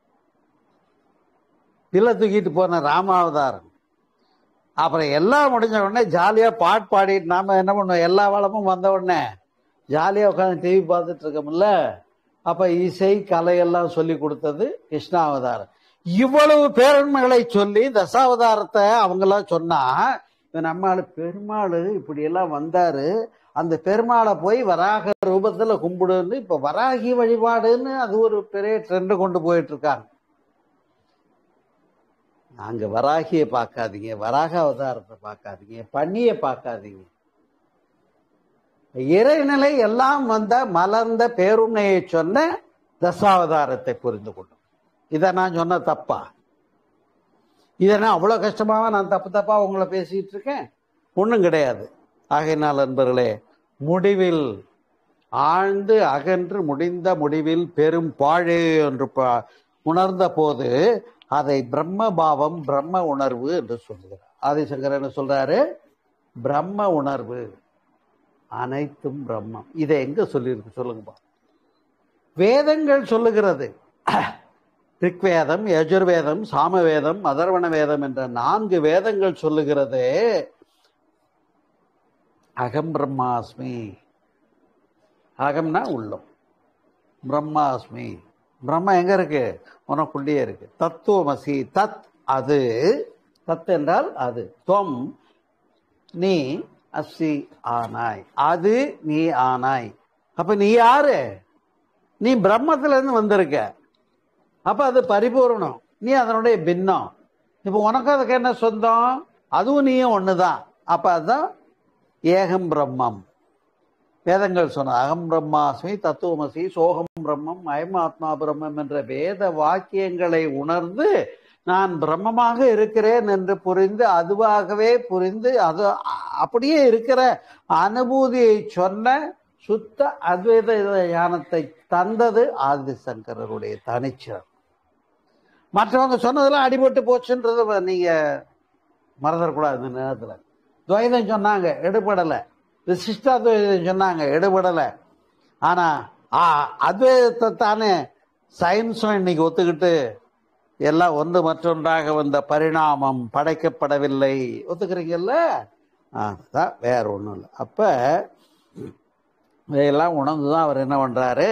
பிள்ளை தூக்கிட்டு போன ராம அவதாரம் அப்புறம் எல்லாம் முடிஞ்ச உடனே ஜாலியா பாட்டு பாடிட்டு நாம என்ன பண்ணுவோம் எல்லா வளமும் வந்த உடனே ஜாலியா உட்காந்து டிவி பார்த்துட்டு இருக்கோம்ல அப்ப இசை கலையெல்லாம் சொல்லி கொடுத்தது கிருஷ்ணாவதாரம் இவ்வளவு பேரன்மைகளை சொல்லி தசாவதாரத்தை அவங்கெல்லாம் சொன்னா இப்ப நம்ம ஆளு பெருமாள் இப்படி எல்லாம் வந்தாரு அந்த பெருமாளை போய் வராக ரூபத்துல கும்பிடுன்னு இப்ப வராகி வழிபாடுன்னு அது ஒரு பெரிய ட்ரெண்ட் கொண்டு போயிட்டு இருக்காங்க அங்க வராகியை பார்க்காதீங்க வராக அவதாரத்தை பார்க்காதீங்க பண்ணியை பார்க்காதீங்க இறைநிலை எல்லாம் வந்த மலர்ந்த பேருண்மையை சொன்ன தசாவதாரத்தை புரிந்து கொள்ளும் இதை நான் சொன்ன தப்பா இதை நான் அவ்வளோ கஷ்டமாக நான் தப்பு தப்பா உங்களை பேசிட்டு இருக்கேன் ஒன்றும் கிடையாது ஆகையினால் நண்பர்களே முடிவில் ஆழ்ந்து அகன்று முடிந்த முடிவில் பெரும் பாழே என்று பா- உணர்ந்த போது அதை பிரம்ம பாவம் பிரம்ம உணர்வு என்று சொல்லுகிறார் ஆதிசங்கர் என்ன சொல்றாரு பிரம்ம உணர்வு அனைத்தும் பிரம்மம் இதை எங்க சொல்லியிருக்கு சொல்லுங்கப்பா வேதங்கள் சொல்லுகிறது ரிக்வேதம் யஜுர்வேதம் சாமவேதம் அதர்வண வேதம் என்ற நான்கு வேதங்கள் சொல்லுகிறது அகம் பிரம்மாஸ்மி அகம்னா உள்ளம் பிரம்மாஸ்மி பிரம்மா எங்க இருக்கு உனக்குள்ளேயே இருக்கு தத்துவமசி தத் அது தத் என்றால் அது தொம் நீ அசி ஆனாய் அது நீ ஆனாய் அப்ப நீ யாரு நீ பிரம்மத்துல இருந்து வந்திருக்க அப்ப அது பரிபூரணம் நீ அதனுடைய பின்னம் இப்ப உனக்கு அதுக்கு என்ன சொந்தம் அதுவும் நீயும் ஒண்ணுதான் அப்ப அதுதான் ஏகம் பிரம்மம் வேதங்கள் சொன்ன அகம் பிரம்மாஸ்மி தத்துவமசி சோகம் பிரம்மம் அயம் ஆத்மா பிரம்மம் என்ற வேத வாக்கியங்களை உணர்ந்து நான் பிரம்மமாக இருக்கிறேன் என்று புரிந்து அதுவாகவே புரிந்து அது அ- அப்படியே இருக்கிற அனுபூதியை சொன்ன சுத்த அத்வைத ஞானத்தை தந்தது ஆதிசங்கரருடைய தனிச்சிறப்பு மற்றவங்க சொன்னதெல்லாம் அடிபட்டு போச்சுன்றத நீங்க மறந்துடக்கூடாது இந்த நேரத்துல துவைதம் சொன்னாங்க எடுபடலை விசிஷ்டாத்வைதம் சொன்னாங்க எடுபடலை ஆனா ஆ, அத்வைதத்தை தானே சயின்ஸும் இன்னைக்கு ஒத்துக்கிட்டு எல்லாம் ஒன்று மற்றொன்றாக வந்த பரிணாமம் படைக்கப்படவில்லை ஒத்துக்கிறீங்கல்ல அதுதான் வேற ஒன்றும் இல்லை அப்ப இதையெல்லாம் உணர்ந்து தான் அவர் என்ன பண்றாரு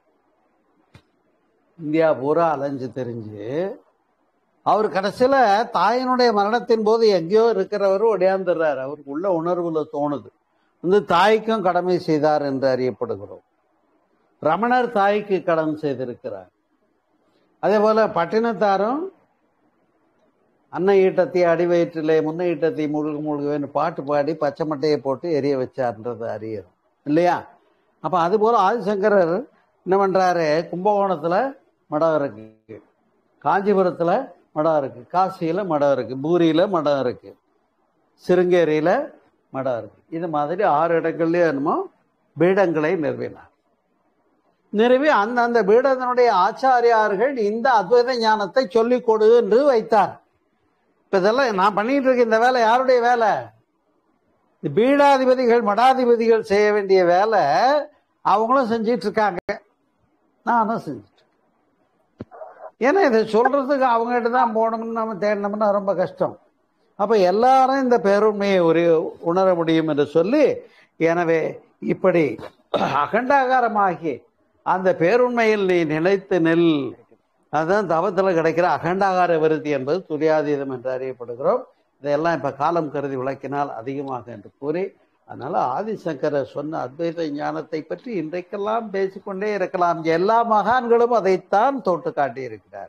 இந்தியா பூரா அலைஞ்சு தெரிஞ்சு அவர் கடைசியில தாயினுடைய மரணத்தின் போது எங்கேயோ இருக்கிறவர் ஒடியாந்துடுறாரு அவருக்கு உள்ள உணர்வுல தோணுது வந்து தாய்க்கும் கடமை செய்தார் என்று அறியப்படுகிறோம் ரமணர் தாய்க்கு கடன் செய்திருக்கிறார் அதே போல பட்டினத்தாரும் அன்னை ஈட்டத்தை அடி வயிற்றிலே முன்ன ஈட்டத்தை முழுக முழுகவேன்னு பாட்டு பாடி பச்சை மட்டையை போட்டு எரிய வச்சார்ன்றது அறியறோம் இல்லையா அப்ப அது போல ஆதிசங்கரர் என்ன பண்றாரு கும்பகோணத்துல மடம் இருக்கு காஞ்சிபுரத்தில் மடம் இருக்கு காசியில் மடம் இருக்கு பூரியில் மடம் இருக்கு சிருங்கேரியில் மடம் இருக்கு இது மாதிரி ஆறு இடங்கள்லயும் என்னமோ பீடங்களை நிறுவினார் நிறுவி அந்தந்த பீடத்தினுடைய ஆச்சாரியார்கள் இந்த அத்வைத ஞானத்தை சொல்லிக் கொடு என்று வைத்தார் இப்ப இதெல்லாம் நான் பண்ணிட்டு இருக்க இந்த வேலை யாருடைய வேலை இந்த பீடாதிபதிகள் மடாதிபதிகள் செய்ய வேண்டிய வேலை அவங்களும் செஞ்சிட்டு இருக்காங்க நானும் செஞ்சுட்டு ஏன்னா இதை சொல்றதுக்கு அவங்ககிட்ட தான் போகணும்னு நம்ம தேடணும்னா ரொம்ப கஷ்டம் அப்ப எல்லாரும் இந்த பேருண்மையை ஒரு உணர முடியும் என்று சொல்லி எனவே இப்படி அகண்டாகாரமாகி அந்த பேருண்மையில் நீ நிலைத்து நெல் அதுதான் தவத்தில் கிடைக்கிற அகண்டாகார விருத்தி என்பது துரியாதீதம் என்று அறியப்படுகிறோம் இதையெல்லாம் இப்ப காலம் கருதி விளக்கினால் அதிகமாக என்று கூறி அதனால ஆதிசங்கரர் சொன்ன அத்வைத ஞானத்தை பற்றி இன்றைக்கெல்லாம் பேசிக்கொண்டே இருக்கலாம் எல்லா மகான்களும் அதைத்தான் தொட்டு காட்டியிருக்கிறார்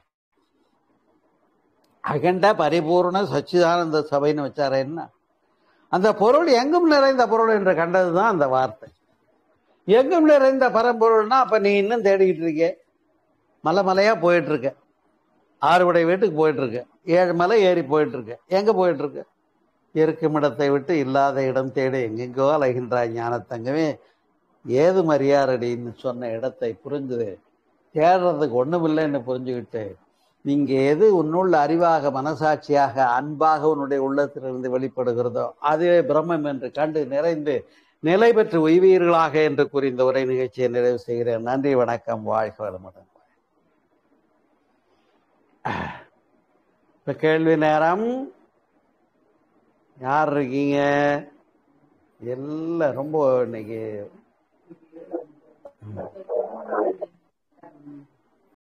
அகண்ட பரிபூர்ண சச்சிதானந்த சபைன்னு வச்சார என்ன அந்த பொருள் எங்கும் நிறைந்த பொருள் என்று கண்டதுதான் அந்த வார்த்தை எங்கும் நிறைந்த பரம்பொருள்னா அப்ப நீ இன்னும் தேடிக்கிட்டு இருக்க மலை மலையா போயிட்டு இருக்க ஆறுபடை வீட்டுக்கு போயிட்டு இருக்க ஏழு மலை ஏறி போயிட்டு இருக்க எங்க போயிட்டு இருக்க இருக்கும் இடத்தை விட்டு இல்லாத இடம் தேடி எங்கெங்கோ அலைகின்றாய் ஞானத்தங்கமே ஏது மரியாரடின்னு சொன்ன இடத்தை புரிஞ்சு தேடுறதுக்கு ஒண்ணுமில்லைன்னு புரிஞ்சுக்கிட்டு நீங்க எது உன்னுள்ள அறிவாக மனசாட்சியாக அன்பாக உன்னுடைய உள்ளத்திலிருந்து வெளிப்படுகிறதோ அதுவே பிரம்மம் என்று கண்டு நிறைந்து நிலை பெற்று உய்வீர்களாக என்று கூறி இந்த உரை நிகழ்ச்சியை நிறைவு செய்கிறேன் நன்றி வணக்கம் வாழ்க வளமுடன் இப்ப கேள்வி நேரம் யார் இருக்கீங்க எல்லாம் ரொம்ப இன்னைக்கு